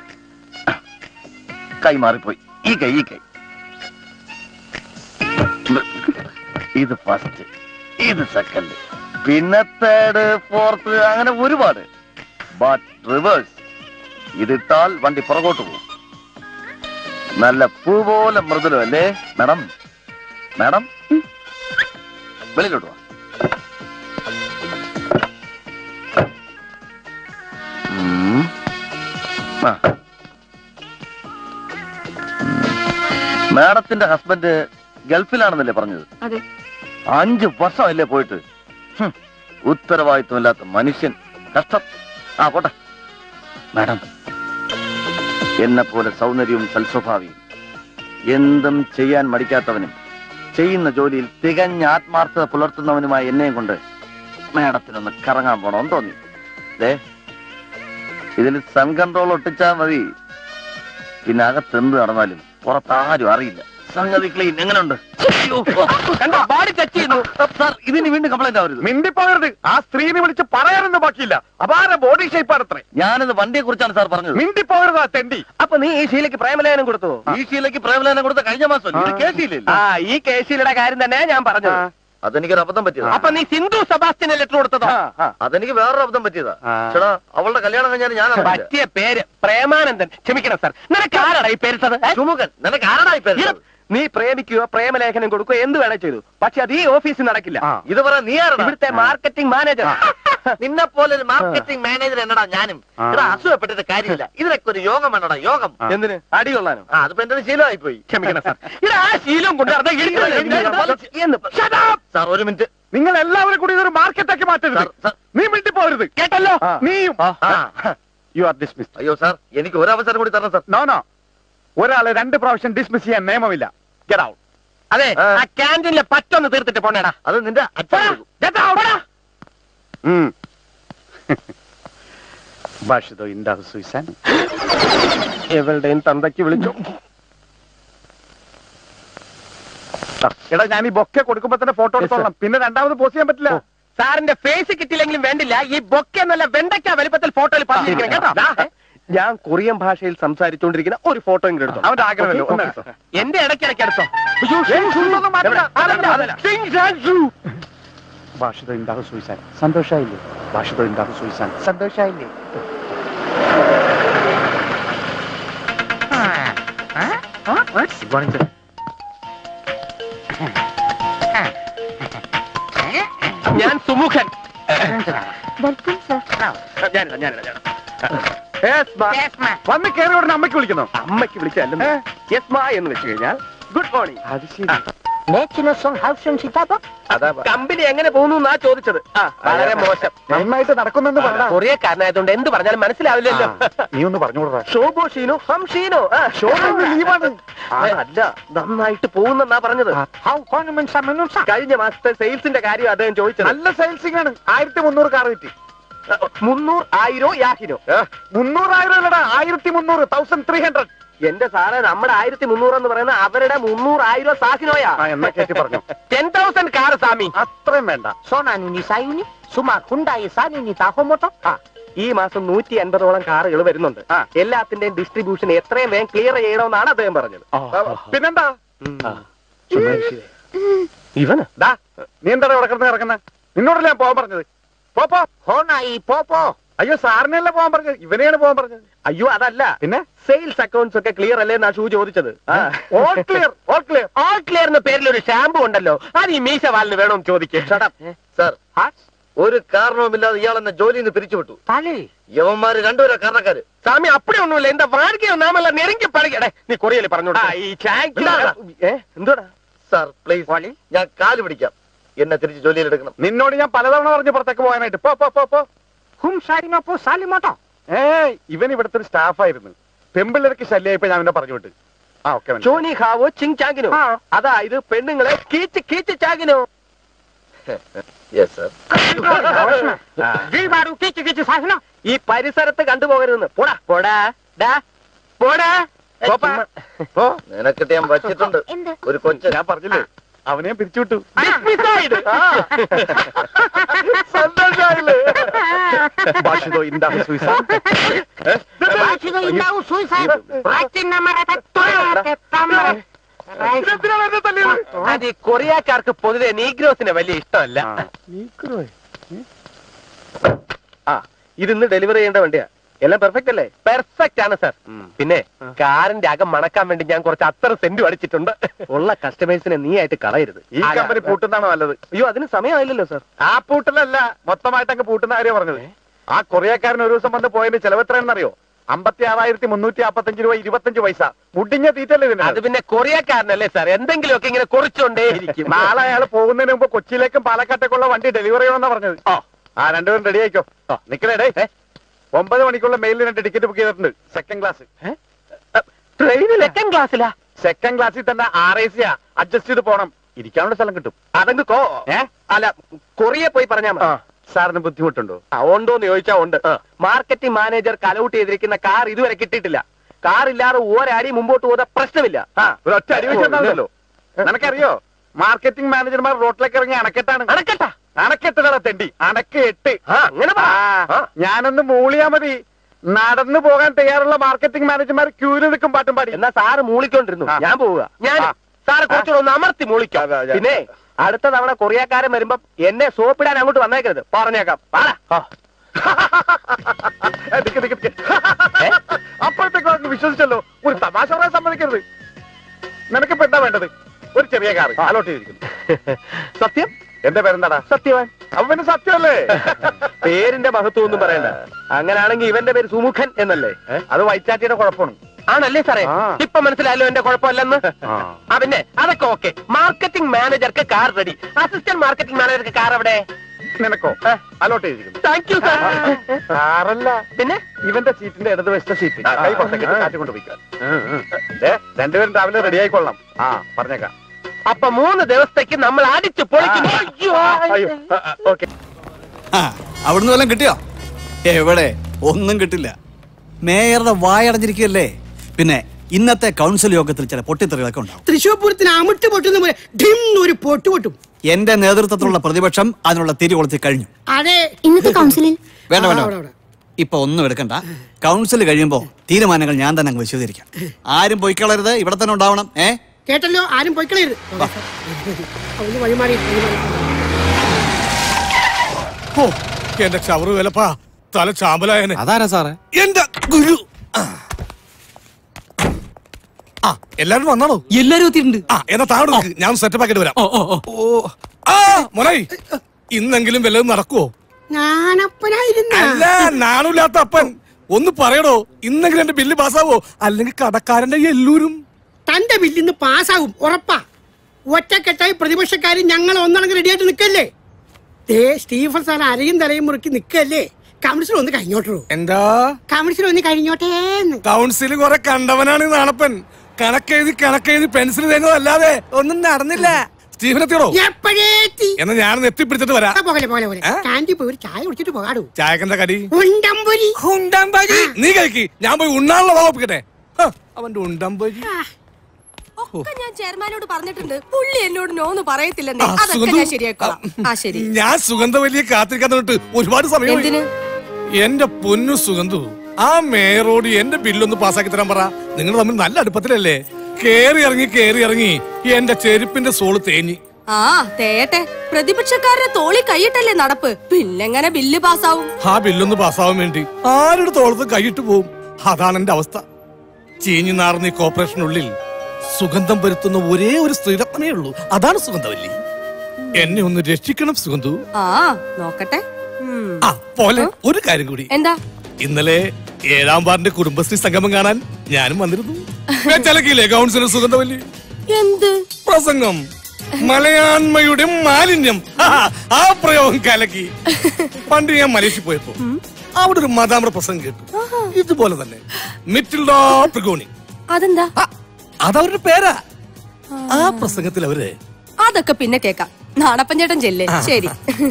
കൈ മാറിപ്പോയി ഈ കൈ ഈ കൈ ഇത് ഫസ്റ്റ് ഇത് സെക്കൻഡ് പിന്നെ തേർഡ് ഫോർത്ത് അങ്ങനെ ഒരുപാട് ബട്ട് റിവേഴ്സ് ഇതിട്ടാൽ വണ്ടി പുറകോട്ട് പോകും നല്ല പൂ പോലെ മൃദുലം അല്ലേ മാഡം മാഡം വെളിയിലോട്ട് വാ ഉം. ആ. മാഡത്തിന്റെ ഹസ്ബൻഡ് ഗൾഫിലാണെന്നല്ലേ പറഞ്ഞത് അതെ അഞ്ചു വർഷമല്ലേ പോയിട്ട് ഹും, ഉത്തരവാദിത്വമില്ലാത്ത മനുഷ്യൻ കഷ്ടം ആ പോട്ടെ മാഡം എന്നെ പോലെ സൗന്ദര്യവും സൽസ്വഭാവിയും എന്തും ചെയ്യാൻ മടിക്കാത്തവനും ചെയ്യുന്ന ജോലിയിൽ തികഞ്ഞ ആത്മാർത്ഥത പുലർത്തുന്നവനുമായ എന്നെയും കൊണ്ട് മാഡത്തിനൊന്ന് കറങ്ങാൻ പോണോന്ന് തോന്നി ദേ ഇതിൽ സൺ കൺട്രോൾ ഒട്ടിച്ചാ മതി പിന്നെ അകത്ത് എന്ത് നടന്നാലും പുറത്താരും അറിയില്ല സംഗതി ക്ലീൻ എങ്ങനെയുണ്ട് കണ്ടോ ബാഡി ടച്ച് ചെയ്യുന്നു സാർ ഇതിന് വീണ്ടും കംപ്ലൈന്റ് ആവരുത് മിണ്ടിപ്പോകരുത് ആ സ്ത്രീനെ വിളിച്ച് പറയാനൊന്നും ബാക്കിയില്ല അപാര ബോഡി ഷേപ്പാണ് അത്രേ ഞാനിത് വണ്ടിയെ കുറിച്ചാണ് സാർ പറഞ്ഞത് മിണ്ടിപ്പോകരുത് ആ തെണ്ടി അപ്പൊ നീ ഈ ശീലയ്ക്ക് പ്രേമലേഖനം കൊടുത്തു ഈ ശീലയ്ക്ക് പ്രേമലേഖനം കൊടുത്ത കഴിഞ്ഞ മാസം ഇത് കേസിയില്ലല്ലോ ആ ഈ കേസിലയുടെ കാര്യം തന്നെ ഞാൻ പറഞ്ഞത് അതെനിക്കൊരു അബദ്ധം പറ്റിയതാ അപ്പൊ നീ സിന്ധു സെബാസ്റ്റിന് ലെറ്റർ കൊടുത്തതോ അതെനിക്ക് വേറൊരു അബദ്ധം പറ്റിയതാ ചേട്ടാ അവളുടെ കല്യാണം കഴിഞ്ഞാൽ ഞാൻ പറ്റിയ പേര് പ്രേമാനന്ദൻ ക്ഷമിക്കണം സാർ നിനക്ക് ആരാടാ ഈ പേരിട്ടത് ഏ? സുമുഖൻ നിനക്ക് ആരാടാ ഈ പേര് ഇടം. നീ പ്രേമിക്കുകയോ പ്രേമലേഖനം കൊടുക്കുകയോ എന്ത് വേണേ ചെയ്തു പക്ഷെ അത് ഈ ഓഫീസിൽ നടക്കില്ല ഇത് പറ നീ ആരാടാ ഇവിടുത്തെ മാർക്കറ്റിംഗ് മാനേജർ നിന്നെ പോലെ ഒരു മാർക്കറ്റിംഗ് മാനേജർ എന്നടാ ഞാനും എടാ അസുഖപ്പെട്ടിട്ട് കാര്യമില്ല ഇതിനൊക്കെ ഒരു യോഗം വേണടാ യോഗം എന്തിന് അടി കൊള്ളാനോ ആ അതിപ്പോ എന്റെ ഒരു ശീലമായി പോയി ക്ഷമിക്കണം സാർ ഇവിടെ ആ ശീലം കൊണ്ട് നടന്ന എഴുതി- എഴുതി- എന്ന് Shut up! സാർ ഒരു മിനിറ്റ് നിങ്ങൾ എല്ലാവരും കൂടി ഇതൊരു മാർക്കറ്റാക്കി മാറ്റരുത് നീ മിണ്ടി പോരുത് കേട്ടല്ലോ നീയും യു ആർ ഡിസ്മിസ് അയ്യോ സാർ എനിക്ക് ഒരു അവസരം കൂടി തരണം സാർ നോ നോ ഒരാളെ രണ്ട് പ്രാവശ്യം ഡിസ്മിസ് ചെയ്യാൻ നിയമമില്ല ഗെറ്റ് ഔട്ട് അതെ ആ ക്യാൻറ്റീനിലെ പറ്റൊന്ന് തീർത്തിട്ട് പോണേടാ അത് നിന്റെ അച്ഛൻ കൊടുക്കും. ഗെറ്റ് ഔട്ട് ഭാഷിതോ ഇന്താ സുയിസാൻ എവളുടെയും തന്തയ്ക്ക് വിളിച്ചു എടാ ഞാൻ ഈ ബൊക്കെ കൊടുക്കുമ്പോ തന്നെ ഫോട്ടോ എടുത്തോളാം പിന്നെ രണ്ടാമത് പോസ്റ്റ് ചെയ്യാൻ പറ്റില്ല സാറിന്റെ ഫേസ് കിട്ടിയില്ലെങ്കിലും വേണ്ടില്ല ഈ ബൊക്കെ എന്നല്ല വെണ്ടയ്ക്ക വലിപ്പത്തിൽ ഫോട്ടോയിൽ പറഞ്ഞിരിക്കണം കേട്ടോ ദാ, ഞാൻ കൊറിയൻ ഭാഷയിൽ സംസാരിച്ചുകൊണ്ടിരിക്കുന്ന ഒരു ഫോട്ടോ എങ്കിലും എടുത്തോ അവന്റെ ആഗ്രഹമല്ലോ ഒന്ന് എടുത്തോ. എന്റെ ഇടയ്ക്കിടയ്ക്ക് എടുത്തോ ഭാഷിതോ ഇന്താഹു സുയിസാൻ സന്തോഷായില്ലേ ഭാഷിതോ ഇന്താഹു സുയിസാൻ സന്തോഷായില്ലേ ഞാൻ സുമുഖൻ വെൽക്കം സർ ഞാനിതാ, ഞാനിതാ, ഞാനിതാ. Yes, ma. വന്ന് കയറി ഉടനെ അമ്മയ്ക്ക് വിളിക്കുന്നു അമ്മയ്ക്ക് വിളിച്ചല്ലേ യെസ് മാ എന്ന് വെച്ച് കഴിഞ്ഞാൽ ഗുഡ് മോർണിംഗ് അത് ശരി കമ്പനി എങ്ങനെ പോകുന്നു എന്നാ ചോദിച്ചത് ആ, വളരെ മോശം നന്നായിട്ട് നടക്കുന്നെന്ന് പറഞ്ഞ കൊറിയക്കാരനായതുകൊണ്ട് എന്ത് പറഞ്ഞാലും മനസ്സിലാവില്ലല്ലോ നീ ഒന്ന് പറഞ്ഞുകൂടാ ഷോബോ ഷീനോ ഹം ഷീനോ ലീവാണ് അല്ല നന്നായിട്ട് പോകുന്നെന്നാ പറഞ്ഞത് കഴിഞ്ഞ മാസത്തെ സെയിൽസിന്റെ കാര്യം അദ്ദേഹം ചോദിച്ചത് നല്ല സെയിൽസിംഗ് ആണ് ആയിരത്തി മുന്നൂറ് കാർ കിട്ടി മുന്നൂറ് ആയിരോ യാഹിനോ മുന്നൂറായിരം അല്ലടാ ആയിരത്തി മുന്നൂറ് തൗസൻഡ് ത്രീ ഹൺഡ്രഡ് എന്റെ സാറേ നമ്മുടെ ആയിരത്തി മുന്നൂറ് എന്ന് പറയുന്ന അവരുടെ മുന്നൂറായിരം സാഹിനോയാ എന്നാ കേട്ടി പറഞ്ഞു ടെൻ തൗസൻഡ് കാർ സാമി അത്രയും വേണ്ട ഈ മാസം നൂറ്റി അൻപതോളം കാറുകൾ വരുന്നുണ്ട് എല്ലാത്തിന്റെയും ഡിസ്ട്രിബ്യൂഷൻ എത്രയും വേഗം ക്ലിയർ ചെയ്യണമെന്നാണ് അദ്ദേഹം പറഞ്ഞത് പിന്നെന്താ ഇവന് ദാ നീ എന്താ ഇവിടെ കിടന്ന് കിടക്കുന്നത് നിന്നോടല്ലേ ഞാൻ പോകാൻ പറഞ്ഞത് പോപ്പോ ഹോണായി പോപ്പോ അയ്യോ സാറിനല്ല പോകാൻ പറഞ്ഞത് ഇവനെയാണ് പോകാൻ പറഞ്ഞത് അയ്യോ അതല്ല പിന്നെ സെയിൽസ് അക്കൗണ്ട്സ് ഒക്കെ ക്ലിയർ അല്ലേ എന്നാ ഷൂ ചോദിച്ചത് all clear all clear all clear എന്ന പേരിൽ ഒരു ഷാമ്പു ഉണ്ടല്ലോ അത് ഈ മീശ വാലിന് വേണമെന്ന് ചോദിക്കേ സാർ ഒരു കാരണവുമില്ലാതെ ഇയാൾ എന്നെ ജോലിയിൽ നിന്ന് പിരിച്ചുവിട്ടു യവന്മാര് രണ്ടുപേരാ കാരണക്കാര് சாமி அப்படி ஒண்ணும் இல்ல இந்த வாழ்க்கையை நாமெಲ್ಲ நெருங்கி பழகிடே நீ கொரியல പറഞ്ഞോടാ ഈ ചാങ്ക് എന്തോടാ സാർ പ്ലീസ് ഞാൻ കാല് പിടിക്കാം എന്നെ തിരിച്ച് ജോലിയിൽ എടുക്കണം നിന്നോട് ഞാൻ പലതവണ പറഞ്ഞു പുറത്തേക്ക് പോകാനായിട്ട് പോ പോ പോ പോ ഹും ഷാരിമപ്പോ സാലിമോട്ടോ ഏ ഇവൻ ഇവിടുത്തെ ഒരു സ്റ്റാഫായിരുന്നു പെമ്പിള്ളേർക്ക് ശല്യമായിപ്പോ ഞാൻ അവനെ പറഞ്ഞു വിട്ട് ആ ഓക്കെ ജോനി ഹാവോ ചിങ് ചാങ്കിനോ അതായത് പെണ്ണുങ്ങളെ കീച്ച് കീച്ച് ചാങ്കിനോ യെസ് സാർ ഈ പരിസരത്ത് കണ്ടുപോകരുതെന്ന് പോടാ പോടാ ഡാ പോടാ പോപ്പാ. പോ. നിനക്കിട്ട് ഞാൻ വച്ചിട്ടുണ്ട് ഒരു കൊച്ചു ഞാൻ പറഞ്ഞില്ലേ അവനെ പിരിച്ചുവിട്ടു Dismissed. ആ. സന്തോഷായില്ലേ ഭാഷിതോ ഇന്താഹു സുയിസാ അത് ഈ കൊറിയക്കാർക്ക് പൊതുവെ നീഗ്രോസിനെ വലിയ ഇഷ്ടമല്ല ആ ഇതിന്ന് ഡെലിവറി ചെയ്യേണ്ട വണ്ടിയാ എല്ലാം പെർഫെക്റ്റ് അല്ലേ പെർഫെക്റ്റ് ആണ് സാർ പിന്നെ കാറിന്റെ അകം മണക്കാൻ വേണ്ടി ഞാൻ കുറച്ച് അത്ര സെന്റും അടിച്ചിട്ടുണ്ട് ഉള്ള കസ്റ്റമേഴ്സിനെ നീ ആയിട്ട് കളയരുത് ഈ കമ്പനി പൂട്ടുന്നതാണോ നല്ലത് അയ്യോ അതിന് സമയമായില്ലല്ലോ സാർ ആ പൂട്ടലല്ല മൊത്തമായിട്ട് അങ്ങ് പൂട്ടുന്ന കാര്യം പറഞ്ഞത് ആ കൊറിയക്കാരൻ ഒരു ദിവസം വന്ന് പോയതിന്റെ ചെലവ് എത്രയാണെന്നറിയോ അമ്പത്തി ആറായിരത്തി മുന്നൂറ്റി അമ്പത്തഞ്ച് രൂപ ഇരുപത്തഞ്ച് പൈസ മുടിഞ്ഞ തീറ്റല്ലേ ഇതിന് അത് പിന്നെ കൊറിയക്കാരനല്ലേ സാർ എന്തെങ്കിലുമൊക്കെ ഇങ്ങനെ കുറിച്ചോണ്ടേ ഇരിക്കും നാളെ അയാൾ പോകുന്നതിന് മുമ്പ് കൊച്ചിയിലേക്കും പാലക്കാട്ടേക്കുള്ള വണ്ടി ഡെലിവറി ചെയ്യണമെന്നാ പറഞ്ഞത് ആ രണ്ടുപേരും റെഡി ആയിക്കോ നിക്കണേ ഡേ ഒമ്പത് മണിക്കുള്ള മെയിലിൽ രണ്ട് ടിക്കറ്റ് ബുക്ക് ചെയ്തിട്ടുണ്ട് സെക്കൻഡ് ക്ലാസ് ട്രെയിനിൽ സെക്കൻഡ് ക്ലാസ്സിലാ സെക്കൻഡ് ക്ലാസ്സിൽ തന്നെ ആർ എ സിയാ അഡ്ജസ്റ്റ് ചെയ്ത് പോണം ഇരിക്കാനുള്ള സ്ഥലം കിട്ടും അതങ്ങ് കോ അല്ല കൊറിയ പോയി പറഞ്ഞാ മതി സാറിന് ബുദ്ധിമുട്ടുണ്ടോ ആ, ഉണ്ടോന്ന് ചോദിച്ചാ ഉണ്ട് മാർക്കറ്റിംഗ് മാനേജർ കലൗട്ട് ചെയ്തിരിക്കുന്ന കാർ ഇതുവരെ കിട്ടിയിട്ടില്ല കാർ ഇല്ലാതെ ഒരടി മുമ്പോട്ട് പോകുന്ന പ്രശ്നമില്ല ആ ഒരു ഒറ്റ അടി വെച്ചിട്ടുണ്ടല്ലോ നിനക്കറിയോ മാർക്കറ്റിംഗ് മാനേജർമാർ റോട്ടിലേക്ക് ഇറങ്ങി അണക്കെട്ടാണ് അണക്കെട്ടാ അണക്കെട്ടുകളെ തെണ്ടി അണക്ക് എട്ട് അങ്ങനെ ആ, ഞാനൊന്ന് മൂളിയാ മതി നടന്നു പോകാൻ തയ്യാറുള്ള മാർക്കറ്റിംഗ് മാനേജർമാർ ക്യൂല് നിൽക്കും പാട്ടും പാടി എന്നാ സാറ് മൂളിക്കൊണ്ടിരുന്നു ആ. ഞാൻ പോവുക ഞാൻ ആ. സാറ് കുറച്ചുകൂടെ ഒന്ന് അമർത്തി മൂളിക്കാം അതെ, അതെ. പിന്നെ അടുത്ത തവണ കൊറിയക്കാരൻ വരുമ്പം എന്നെ സോപ്പിടാൻ അങ്ങോട്ട് വന്നേക്കരുത് പറഞ്ഞേക്കാം പാടാ ഏ, നിക്ക്, നിക്ക്, നിക്ക്. അപ്പോഴത്തേക്കും അങ്ങ് വിശ്വസിച്ചല്ലോ ഒരു തമാശ പറയാൻ സമ്മതിക്കരുത് നിനക്കിപ്പോ എന്താ വേണ്ടത് ഒരു ചെറിയ കാർ അലോട്ട് ചെയ്തിരിക്കുന്നു സത്യം എന്റെ പേരെന്താടാ സത്യവാൻ അവന് സത്യമല്ലേ പേരിന്റെ മഹത്വം ഒന്നും പറയണ്ട അങ്ങനെയാണെങ്കിൽ ഇവന്റെ പേര് സുമുഖൻ എന്നല്ലേ അത് വൈറ്റാറ്റിയുടെ കുഴപ്പമാണ് ആണല്ലേ സാറേ ആ. ഇപ്പൊ മനസ്സിലായല്ലോ എന്റെ കുഴപ്പമല്ലെന്ന് ആ പിന്നെ അതൊക്കെ ഓക്കെ മാർക്കറ്റിംഗ് മാനേജർക്ക് കാർ റെഡി അസിസ്റ്റന്റ് മാർക്കറ്റിംഗ് മാനേജർക്ക് കാർ എവിടെ നിനക്കോ അലോട്ട് ചെയ്തിരിക്കുന്നു താങ്ക് യു സാർ കാറല്ല പിന്നെ ഇവന്റെ സീറ്റിന്റെ ഇടതുവശത്തെ സീറ്റ് കൈ പുറത്തേക്ക് ഇട്ട് കാറ്റ് കൊണ്ട് പോയിക്കോ ഏ രണ്ടുപേരും രാവിലെ റെഡി ആയിക്കൊള്ളാം ആ പറഞ്ഞേക്കാം അപ്പൊ മൂന്ന് ദിവസത്തേക്ക് നമ്മൾ അടിച്ചു പൊളിക്കുന്നു അയ്യോ ഓക്കെ ആ അവിടുന്ന് വല്ലതും കിട്ടിയോ എവിടെ ഒന്നും കിട്ടില്ല മേയറുടെ വായടഞ്ഞിരിക്കുകയല്ലേ പിന്നെ ഇന്നത്തെ കൗൺസിൽ യോഗത്തിൽ ചില പൊട്ടിത്തെറികളൊക്കെ ഉണ്ടാവും തൃശൂർ പൂരത്തിന് അമിട്ട് പൊട്ടുന്ന പോലെ ഡിം ഒരു പൊട്ട് പൊട്ടും എന്റെ നേതൃത്വത്തിലുള്ള പ്രതിപക്ഷം അതിനുള്ള തിരികൊളുത്തി കഴിഞ്ഞു അതെ ഇന്നത്തെ കൗൺസിലിൽ വേണ്ട വേണ്ട അവിടെ, അവിടെ. ഇപ്പൊ ഒന്നും എടുക്കണ്ട കൗൺസിൽ കഴിയുമ്പോ തീരുമാനങ്ങൾ ഞാൻ തന്നെ അങ്ങ് വിശദീകരിക്കാം ആരും പൊയ്ക്കളരുത് ഇവിടെ തന്നെ ഉണ്ടാവണം ഏ കേട്ടല്ലോ ആരും പൊയ്ക്കളയരുത് ഒന്ന് വഴിമാറി വഴിമാറി. ഓ എന്റെ ചവറ് വിലപ്പാ തല ചാമ്പലായനെ അതാരാ സാറേ എന്റെ ഗുരു ആ എല്ലാരും വന്നാണോ എല്ലാരും എത്തിയിട്ടുണ്ട് ആ എന്നാ താഴെ നിൽക്ക്. ഞാൻ സെറ്റപ്പ് ആക്കിട്ട് വരാം ഓ ആ മോനായി ഇന്നെങ്കിലും വല്ലതും നടക്കുവോ ഞാനപ്പനായിരുന്ന അല്ല നാണില്ലാത്ത അപ്പൻ ഒന്ന് പറയടോ ഇന്നെങ്കിലും എന്റെ ബില്ല് പാസ്സാവോ അല്ലെങ്കിൽ കടക്കാരന്റെ എല്ലൂരും തന്റെ ബില്ലിന്ന് പാസ്സാകും ഉറപ്പാ ഒറ്റക്കെട്ടായി പ്രതിപക്ഷക്കാരും ഞങ്ങൾ ഒന്നടങ്ങ് റെഡിയായിട്ട് നിൽക്കല്ലേ ദേ സ്റ്റീഫൻ സാർ അരയും തലയും മുറുക്കി നിൽക്കല്ലേ കൗൺസിൽ ഒന്ന് കഴിഞ്ഞോട്ടോ എന്താ കൗൺസിൽ ഒന്ന് കഴിഞ്ഞോട്ടേന്ന് കൗൺസിൽ കുറെ കണ്ടവനാണ് ഈ നാണപ്പൻ കണക്കെഴുതി കണക്കെഴുതി പെൻസിൽ തേങ്ങതല്ലാതെ ഒന്നും നടന്നില്ല സ്റ്റീഫൻ എത്തിയോടോ എപ്പോഴേത്തി എന്നാ ഞാൻ എത്തിപ്പിടിച്ചിട്ട് വരാം പോലെ പോലെ പോലെ കാന്റി പോയി ഒരു ചായ കുടിച്ചിട്ട് പോകാടൂ ചായക്കെന്താ കടി ഉണ്ടമ്പൊരി ഉണ്ടമ്പരി നീ കഴിക്ക് ഞാൻ പോയി ഉണ്ണാനുള്ള വകുപ്പിക്കട്ടെ ഹ, അവന്റെ ഉണ്ടമ്പരി ഒക്കെ ഞാൻ ചെയർമാനോട് പറഞ്ഞിട്ടുണ്ട് പുള്ളി എന്നോട് നോന്ന് പറയത്തില്ലെന്നേ ആ, അതൊക്കെ സുഗന്ധു. ഞാൻ ശരിയാക്കാം ആ ശരി ഞാൻ സുഗന്ധവല്ലിയെ കാത്തിരിക്കാൻ തൊട്ട് ഒരുപാട് സമയം എന്തിന്? എന്റെ പൊന്നു സുഗന്ധു ആ മേയറോട് എന്റെ ബില്ലൊന്ന് പാസ്സാക്കി തരാൻ പറ നിങ്ങൾ തമ്മിൽ നല്ല അടുപ്പത്തിലല്ലേ കേറി ഇറങ്ങി കേറി ഇറങ്ങി എന്റെ ചെരുപ്പിന്റെ സോള് തേഞ്ഞി ആ തേട്ടെ പ്രതിപക്ഷക്കാരുടെ തോളി കൈയിട്ടല്ലേ നടപ്പ് പിന്നെങ്ങനെ ബില്ല് പാസ്സാവും ആ ബില്ലൊന്ന് പാസ്സാവാൻ വേണ്ടി ആരുടെ തോളത്ത് കൈയിട്ട് പോവും അതാണ് എന്റെ അവസ്ഥ ചീഞ്ഞു നാർന്ന ഈ കോർപ്പറേഷനുള്ളിൽ സുഗന്ധം വരുത്തുന്ന ഒരേ ഒരു സ്ത്രീരത്നമേ ഉള്ളൂ അതാണ് സുഗന്ധവല്ലി എന്നെ ഒന്ന് രക്ഷിക്കണം സുഗന്ധു ആ നോക്കട്ടെ ഉം. ആ പോലെ ഒരു കാര്യം കൂടി എന്താ ഇന്നലെ ഏഴാം വാർഡിന്റെ കുടുംബശ്രീ സംഗമം കാണാൻ ഞാനും വന്നിരുന്നു വെച്ചലക്കിയില്ലേ കൗൺസിലർ സുഗന്ധവല്ലി എന്ത് പ്രസംഗം മലയാണ്മയുടെ മാലിന്യം ആ, ആ പ്രയോഗം കലക്കി പണ്ട് ഞാൻ മലേഷ്യ പോയപ്പോ അവിടെ ഒരു മതാമ്ര പ്രസംഗം കേട്ടു ഇതുപോലെ തന്നെ മിറ്റിൽഡോ പ്രിഗോണി അതെന്താ അതവരുടെ പേരാ ആ പ്രസംഗത്തിൽ അവര് അതൊക്കെ പിന്നെ കേക്കാം നാണപ്പൻ ചേട്ടൻ ചെല്ലേ ആ. ശരി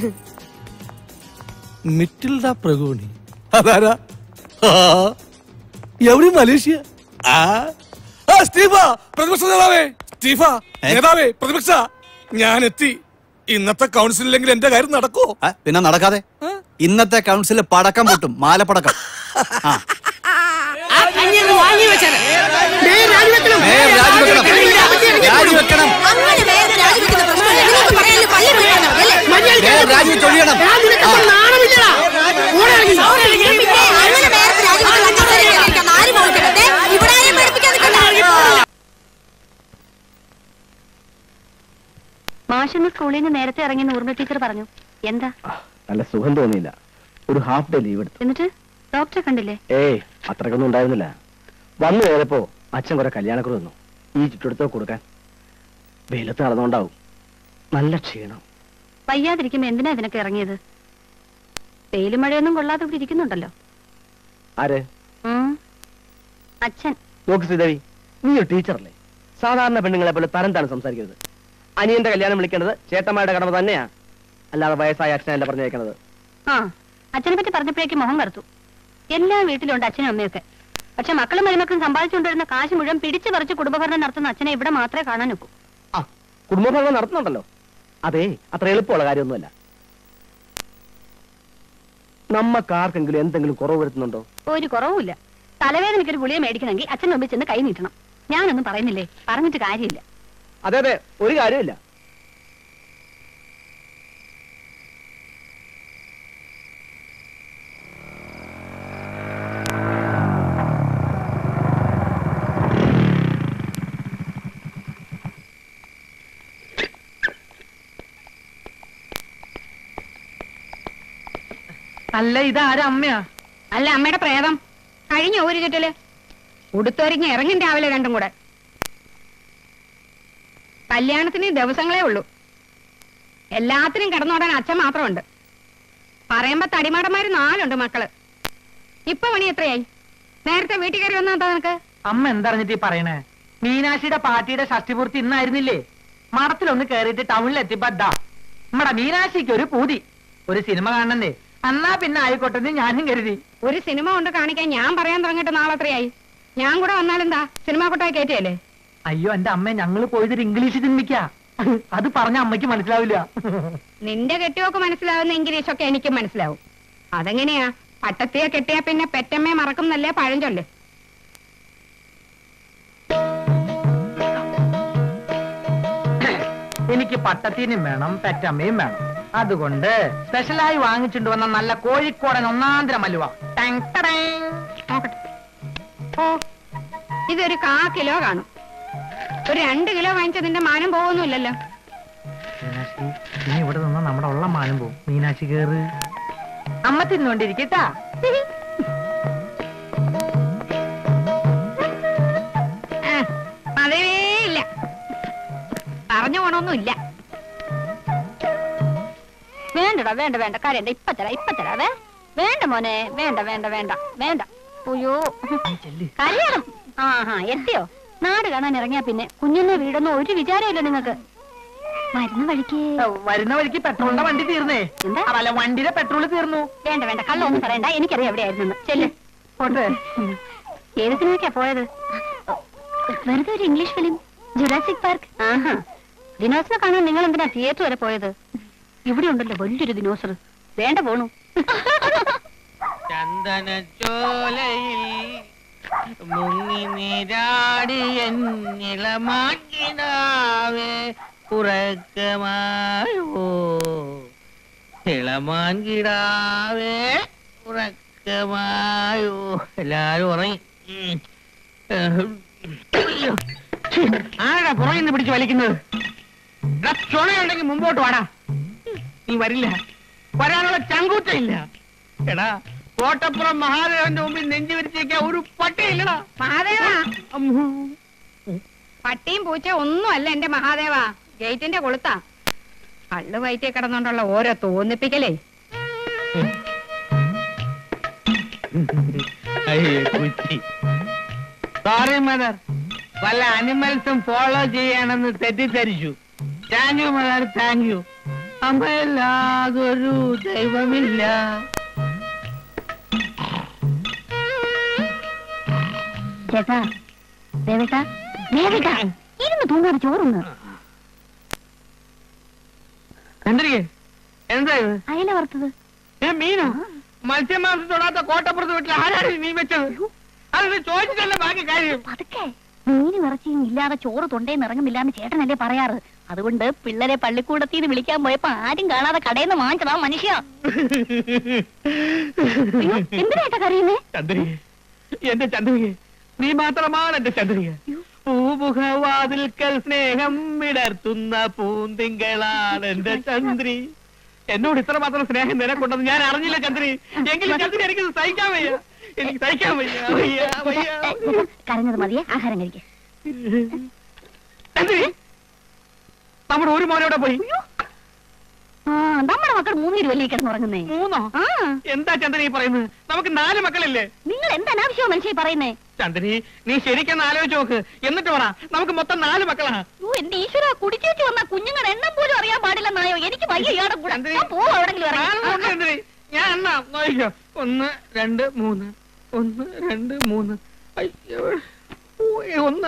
മിറ്റിൽഡ പ്രഗോണി അതാരാ ആ, എവിടെ മലേഷ്യ ആ ആ, സ്റ്റീഫ പ്രതിപക്ഷ നേതാവേ സ്റ്റീഫ നേതാവേ പ്രതിപക്ഷ ഞാൻ എത്തി ഇന്നത്തെ കൗൺസിലില്ലെങ്കിൽ എന്റെ കാര്യം നടക്കോ ആ, പിന്നെ നടക്കാതെ ഇന്നത്തെ കൗൺസിലിൽ പടക്കം പൊട്ടും മാലപ്പടക്കം ആ വാങ്ങി വെച്ചത് മേയർ രാജിവെക്കണം മേയർ രാജിവെക്കണം. രാജിവെക്കണം. അങ്ങനെ വേഗം രാജിവെക്കുന്ന പ്രശ്നമില്ല. നിങ്ങൾക്ക് പറയാനുള്ള പള്ളി വിളിക്കണം, അതല്ലേ? മേയർ രാജിവെച്ചൊഴിയണം. ഞാൻ നിനക്കപ്പോൾ നാണമില്ലടാ ഓടെ ഇറങ്ങി. പിന്നെ അങ്ങനെ മേയർക്ക് രാജിവെക്കാൻ അഞ്ചാറ് പേരിരിക്കണം. ആര് പോകട്ടെ? ദേ, ഇവിടെ ആരെയും പേടിപ്പിക്കാൻ നിൽക്കണ്ട. മാഷിന്ന് സ്കൂളിൽ നിന്ന് നേരത്തെ ഇറങ്ങി ഊർമ്മ ടീച്ചർ പറഞ്ഞു എന്താ നല്ല സുഖം തോന്നിയില്ല ഒരു ഹാഫ് ഡേ ലീവ് എടുത്തു എന്നിട്ട് ഡോക്ടറെ കണ്ടില്ലേ ഏയ് അത്രക്കൊന്നും ഉണ്ടായിരുന്നില്ല വന്നു കയറിയപ്പോ അച്ഛൻ കുറെ കല്യാണക്കുറി തന്നു ഈ ചുറ്റെടുത്തോ കൊടുക്കാൻ വെയിലത്ത് നടന്നുകൊണ്ടാവും നല്ല ക്ഷീണം വയ്യാതിരിക്കുമ്പോ എന്തിനാ ഇതിനൊക്കെ ഇറങ്ങിയത് വെയിലും മഴയൊന്നും കൊള്ളാതെ ഇവിടെ ഇരിക്കുന്നുണ്ടല്ലോ ആര് ഉം. അച്ഛൻ നോക്ക് ശ്രീദേവി നീ ഒരു ടീച്ചറല്ലേ സാധാരണ പെണ്ണുങ്ങളെ പോലെ തരം താൻ സംസാരിക്കരുത് അനിയന്റെ കല്യാണം വിളിക്കേണ്ടത് ചേട്ടന്മാരുടെ കടമ തന്നെയാ അല്ലാതെ വയസ്സായ അച്ഛനല്ല പറഞ്ഞേക്കണത് ആ അച്ഛനെ പറ്റി പറഞ്ഞപ്പോഴേക്കും മുഖം കറുത്തു എല്ലാ വീട്ടിലുണ്ട് അച്ഛനും അമ്മയൊക്കെ പക്ഷെ മക്കളും മരുമക്കളും സമ്പാദിച്ചുകൊണ്ടിരുന്ന കാശ് മുഴുവൻ പിടിച്ചു പറിച്ച് കുടുംബഭരണം നടത്തുന്ന അച്ഛനെ ഇവിടെ മാത്രമേ കാണാൻ ഒക്കൂ കുടുംബഭരണം നടത്തുന്നുണ്ടല്ലോ അതെ അത്ര എളുപ്പമുള്ള കാര്യമൊന്നുമല്ല നമ്മക്കാർക്കെങ്കിലും എന്തെങ്കിലും കുറവ് വരുത്തുന്നുണ്ടോ ഒരു കുറവുമില്ല തലവേദനയ്ക്ക് ഒരു ഗുളിക മേടിക്കണമെങ്കിൽ അച്ഛൻ മുമ്പിൽ ചെന്ന് കൈ നീട്ടണം ഞാനൊന്നും പറയുന്നില്ലേ പറഞ്ഞിട്ട് കാര്യമില്ല അതെ അതെ ഒരു കാര്യമില്ല അല്ല ഇതാരാ അമ്മയാ അല്ല അമ്മയുടെ പ്രേതം കഴിഞ്ഞ ഒരു ചുറ്റല് ഉടുത്തൊരുങ്ങി ഇറങ്ങും രാവിലെ രണ്ടും കൂടെ കല്യാണത്തിന് ദിവസങ്ങളേ ഉള്ളൂ എല്ലാത്തിനും കിടന്നോടാൻ അച്ഛൻ മാത്രമുണ്ട് പറയുമ്പോ തടിമാടന്മാര് നാലുണ്ട് മക്കള് ഇപ്പൊ മണി എത്രയായി നേരത്തെ വീട്ടിൽ കയറി വന്നാ എന്താ നിനക്ക് അമ്മ എന്തറിഞ്ഞിട്ട് ഈ പറയണേ മീനാക്ഷിയുടെ പാർട്ടിയുടെ ഷഷ്ടിപൂർത്തി ഇന്നായിരുന്നില്ലേ മഠത്തിലൊന്ന് കേറിയിട്ട് ടൗണിൽ എത്തിയപ്പോ ദാ നമ്മടെ മീനാക്ഷിക്ക് ഒരു പൂതി ഒരു സിനിമ കാണണ്ടേ എന്നാ പിന്നെ ആയിക്കോട്ടെ എന്ന് ഞാനും കരുതി ഒരു സിനിമ കൊണ്ട് കാണിക്കാൻ ഞാൻ പറയാൻ തുടങ്ങിയിട്ട് നാളെ എത്രയായി ഞാൻ കൂടെ വന്നാലെന്താ സിനിമ കൊട്ടായി കയറ്റിയല്ലേ അയ്യോ എന്റെ അമ്മ ഞങ്ങള് പോയത് ഒരു ഇംഗ്ലീഷ് സിനിമയ്ക്കാ അത് പറഞ്ഞ അമ്മയ്ക്ക് മനസ്സിലാവില്ല നിന്റെ കെട്ടിയൊക്കെ മനസ്സിലാവുന്ന ഇംഗ്ലീഷൊക്കെ എനിക്കും മനസ്സിലാവും അതെങ്ങനെയാ പട്ടത്തിയെ കെട്ടിയാ പിന്നെ പെറ്റമ്മയെ മറക്കും എന്നല്ലേ പഴഞ്ചൊല്ല് എനിക്ക് പട്ടത്തിനും വേണം പെറ്റമ്മയും വേണം അതുകൊണ്ട് സ്പെഷ്യലായി വാങ്ങിച്ചുകൊണ്ട് വന്ന നല്ല കോഴിക്കോടൻ ഒന്നാന്തരം അലുവ ടാങ് ടടേങ്. നോക്കട്ടെ ഓ ഇതൊരു കാ കിലോ കാണും ഒരു രണ്ട് കിലോ വാങ്ങിച്ച നിന്റെ മാനം പോകുന്നില്ലല്ലോ മീനാക്ഷി ഇനി ഇവിടെ നിന്ന് നമ്മുടെ ഉള്ള മാനം പോവും മീനാക്ഷി കേറ് അമ്മ തിന്നുകൊണ്ടിരിക്കട്ടാ ആ, അതേ ഇല്ല പറഞ്ഞു പോണൊന്നുമില്ല വേണ്ടടാ വേണ്ട വേണ്ട കാര്യണ്ട ഇപ്പൊ തരാം ഇപ്പൊ തരാവേ വേണ്ട മോനെ വേണ്ട വേണ്ട വേണ്ട വേണ്ട അയ്യോ കല്യാണം ആ ഹാ എത്തിയോ നാട് കാണാൻ ഇറങ്ങിയാ പിന്നെ കുഞ്ഞിന്റെ വീടൊന്നും ഒരു വിചാരമില്ല നിങ്ങൾക്ക് മരുന്ന് വഴിക്ക് വരുന്ന വഴിക്ക് പെട്രോളിന്റെ വണ്ടി തീർന്നേ അല്ല വണ്ടിയുടെ പെട്രോൾ തീർന്നു വേണ്ട വേണ്ട കള്ളൊന്നും പറയണ്ട എനിക്കറിയാം എവിടെയായിരുന്നു ചെല്ല് പോട്ടെ ഏത് സിനിമയ്ക്കാ പോയത് വെറുതെ ഒരു ഇംഗ്ലീഷ് ഫിലിം ജുറാസിക് പാർക്ക് ആഹാ ദിനോസറെ കാണാൻ നിങ്ങൾ എന്തിനാ തിയേറ്റർ വരെ പോയത് ഇവിടെ ഉണ്ടല്ലോ വലിയൊരു ദിനോസർ വേണ്ട പോണു ചന്ദനച്ചോലയിൽ മുങ്ങി നീരാടി എന്നിളമാക്കിടാവേ ഉറക്കമായോ ഇളമാൻകിടാവേ ഉറക്കമായോ എല്ലാരും ഉറങ്ങി ഉം. ആരാ പുറകിൽ നിന്ന് പിടിച്ച് വലിക്കുന്നത് എടാ, ചുണയുണ്ടെങ്കിൽ മുമ്പോട്ട് വാടാ നീ വരില്ല വരാനുള്ള ചങ്കൂറ്റമില്ല എടാ കോട്ടപ്പുറം മഹാദേവന്റെ മുമ്പിൽ നെഞ്ചു വിരിച്ചേക്കാൻ ഒരു പട്ടിയില്ലടാ മഹാദേവ പട്ടിയും പൂച്ച ഒന്നും അല്ല എന്റെ മഹാദേവ ഗേറ്റിന്റെ കൊളുത്താ കള്ളു വയറ്റിൽ കിടന്നോണ്ടുള്ള ഓരോ തോന്നിപ്പിക്കലേ സോറി മദർ പല അനിമൽസും ഫോളോ ചെയ്യണമെന്ന് തെറ്റിദ്ധരിച്ചു thank you mother thank you അമ്മയില്ലാതൊരു ദൈവമില്ല ചേട്ടാ ദേവേട്ടാ ദേവേട്ടാ ഇരുന്ന് തൂങ്ങാതെ ചോറുന്ന് എന്തിരിക്കെ എന്താ ഇത് അയല വറുത്തത് ഏ മീനോ മത്സ്യമാംസം തൊടാത്ത കോട്ടപ്പുറത്ത് വീട്ടിൽ ആരാണ് ഈ മീൻ വെച്ചത് അത് ചോദിച്ചിട്ടല്ല ബാക്കി കാര്യം പതുക്കെ മീനും ഇറച്ചിയും ഇല്ലാതെ ചോറ് തൊണ്ടേന്ന് ഇറങ്ങുന്നില്ലാന്ന് ചേട്ടനല്ലേ പറയാറ് അതുകൊണ്ട് പിള്ളേരെ പള്ളിക്കൂടത്തിൽ നിന്ന് വിളിക്കാൻ പോയപ്പോ ആരും കാണാതെ കടയിൽ നിന്ന് വാങ്ങിച്ചതാ മനുഷ്യ അയ്യോ, എന്തിനായിട്ടാ കറിയുന്നേ ചന്ദ്രിക എന്റെ ചന്ദ്രിക നീ മാത്രമാണ് എന്റെ ചന്ദ്രിക പൂമുഖവാതിൽക്കൽ സ്നേഹം വിടർത്തുന്ന പൂന്തിങ്കളാണ് എന്റെ ചന്ദ്രി എന്നോട് ഇത്ര മാത്രം സ്നേഹം നിനക്കുണ്ടെന്ന് ഞാൻ അറിഞ്ഞില്ല ചന്ദ്രി എങ്കിലും ചന്ദ്രി എനിക്ക് സഹിക്കാൻ വയ്യ എനിക്ക് സഹിക്കാൻ വയ്യ വയ്യ വയ്യ കരഞ്ഞത് മതിയെ ആഹാരം കഴിക്കേ ചന്ദ്രി നമ്മുടെ ഒരു മോനോടെ പോയി ആ നമ്മുടെ മക്കൾ മൂന്നേര് വലിയ കിടന്നുറങ്ങുന്നേ മൂന്നോ എന്താ ചന്ദ്രി ഈ പറയുന്നത് നമുക്ക് നാല് മക്കളില്ലേ നിങ്ങൾ എന്താ അനാവശ്യമോ മനുഷ്യ പറയുന്നേ ചന്ദ്രി നീ ശരിക്കൊന്ന് ആലോചിച്ച് നോക്ക് എന്നിട്ട് പറ നമുക്ക് മൊത്തം നാല് മക്കളാ ഓ എന്റെ ഈശ്വര കുടിച്ചേച്ച് വന്ന കുഞ്ഞുങ്ങളുടെ എണ്ണം പോലും അറിയാൻ പാടില്ലെന്നായോ എനിക്ക് വയ്യ ഇയാടെ കൂടെ ഞാൻ പോവാ എവിടെങ്കിലും നാല് ഇറങ്ങി. മക്കൾ ചന്ദ്രി ഞാൻ എണ്ണാം നോക്കിക്കോ ഒന്ന് രണ്ട് മൂന്ന് ഒന്ന് രണ്ട് മൂന്ന് അയ്യോ ഓ, ഒന്ന്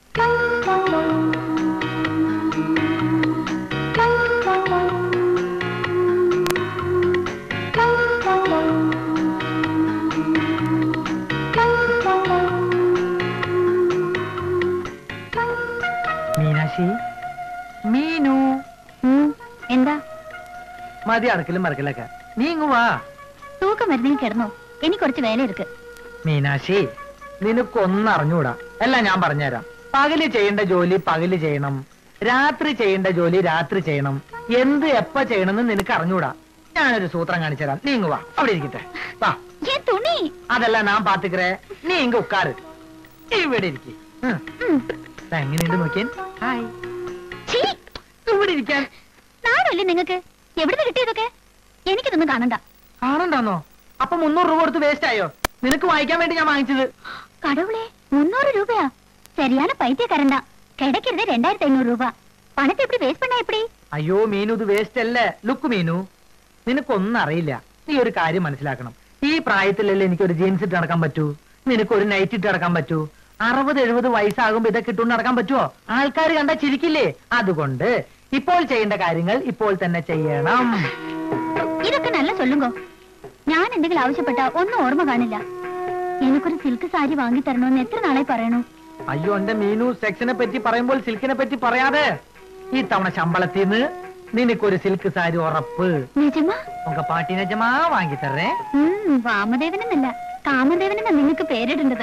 മീനാക്ഷി മീനു എന്താ മതി അടക്കലും മറക്കലൊക്കെ നീ ഇങ്ങ് വാ തൂക്കം വരുന്നെങ്കിൽ കിടന്നോ എനിക്ക് കുറച്ച് വേല ഇருக்கு മീനാക്ഷി നിനക്കൊന്നും അറിഞ്ഞൂടാ എല്ലാം ഞാൻ പറഞ്ഞുതരാം പകല് ചെയ്യേണ്ട ജോലി പകല് ചെയ്യണം രാത്രി ചെയ്യേണ്ട ജോലി രാത്രി ചെയ്യണം എന്ത് എപ്പ ചെയ്യണമെന്ന് നിനക്ക് അറിഞ്ഞൂടാ ഞാനൊരു സൂത്രം കാണിച്ചുതരാം നീ ഇങ്ങ് വാ അവിടെ ഇരിക്കട്ടെ വാ തുണി അതല്ല ഞാൻ പാത്തുക്കറേ നീ ഇങ്ങ് ഉക്കാറ് ഇവിടെ ഇരിക്കും എങ്ങനെയുണ്ട് നോക്കിയാൻ ഹായ് ഇവിടെ ഇരിക്കാൻ നാണല്ലേ നിങ്ങക്ക് എവിടുന്ന് കിട്ടിയതൊക്കെ എനിക്കിതൊന്നും കാണണ്ട കാണണ്ടാന്നോ അപ്പൊ മുന്നൂറ് രൂപ കൊടുത്ത് വേസ്റ്റ് ആയോ നിനക്ക് വായിക്കാൻ വേണ്ടി ഞാൻ വാങ്ങിച്ചത് കടവുളെ മുന്നൂറ് രൂപയാ சரியான பைத்தியக்காரன்டா கிடைக்கிறது ரெண்டாயிரத்தி ஐநூறு ரூபாய் பணத்தை எப்படி வேஸ்ட் பண்ணா எப்படி അയ്യോ മീനു ഇത് വേസ്റ്റ് അല്ലേ ലുക്ക് മീനു നിനക്കൊന്നും അറിയില്ല നീ ഒരു കാര്യം മനസ്സിലാക്കണം ഈ പ്രായത്തിലല്ലേ എനിക്ക് ഒരു ജീൻസ് ഇട്ട് നടക്കാൻ പറ്റൂ നിനക്ക് ഒരു നൈറ്റ് ഇട്ട് നടക്കാൻ പറ്റൂ അറുപത് എഴുപത് വയസ്സാകുമ്പോ ഇതൊക്കെ ഇട്ടുകൊണ്ട് നടക്കാൻ പറ്റുമോ ആൾക്കാർ കണ്ടാ ചിരിക്കില്ലേ അതുകൊണ്ട് ഇപ്പോൾ ചെയ്യേണ്ട കാര്യങ്ങൾ ഇപ്പോൾ തന്നെ ചെയ്യണം ഇതൊക്കെ നല്ല சொல்லுங்க ഞാൻ എന്തെങ്കിലും ആവശ്യപ്പെട്ട ഒന്നും ഓർമ്മ കാണില്ല എനിക്കൊരു സിൽക്ക് സാരി വാങ്ങി തരണമെന്ന് എത്ര നാളായി പറയണു അയ്യോ എന്റെ മീനു സെക്സിനെ പറ്റി പറയുമ്പോൾ സിൽക്കിനെ പറ്റി പറയാതെ ഈ തവണ ശമ്പളത്തിൽ നിന്ന് നിനക്കൊരു സിൽക്ക് സാരി ഉറപ്പ് നിജമാ ഉങ്ക പാട്ടി നിജമാ വാങ്ങി തരേ ഉം, വാമദേവനെന്നല്ല കാമദേവനെന്നാ നിങ്ങൾക്ക് പേരിടേണ്ടത്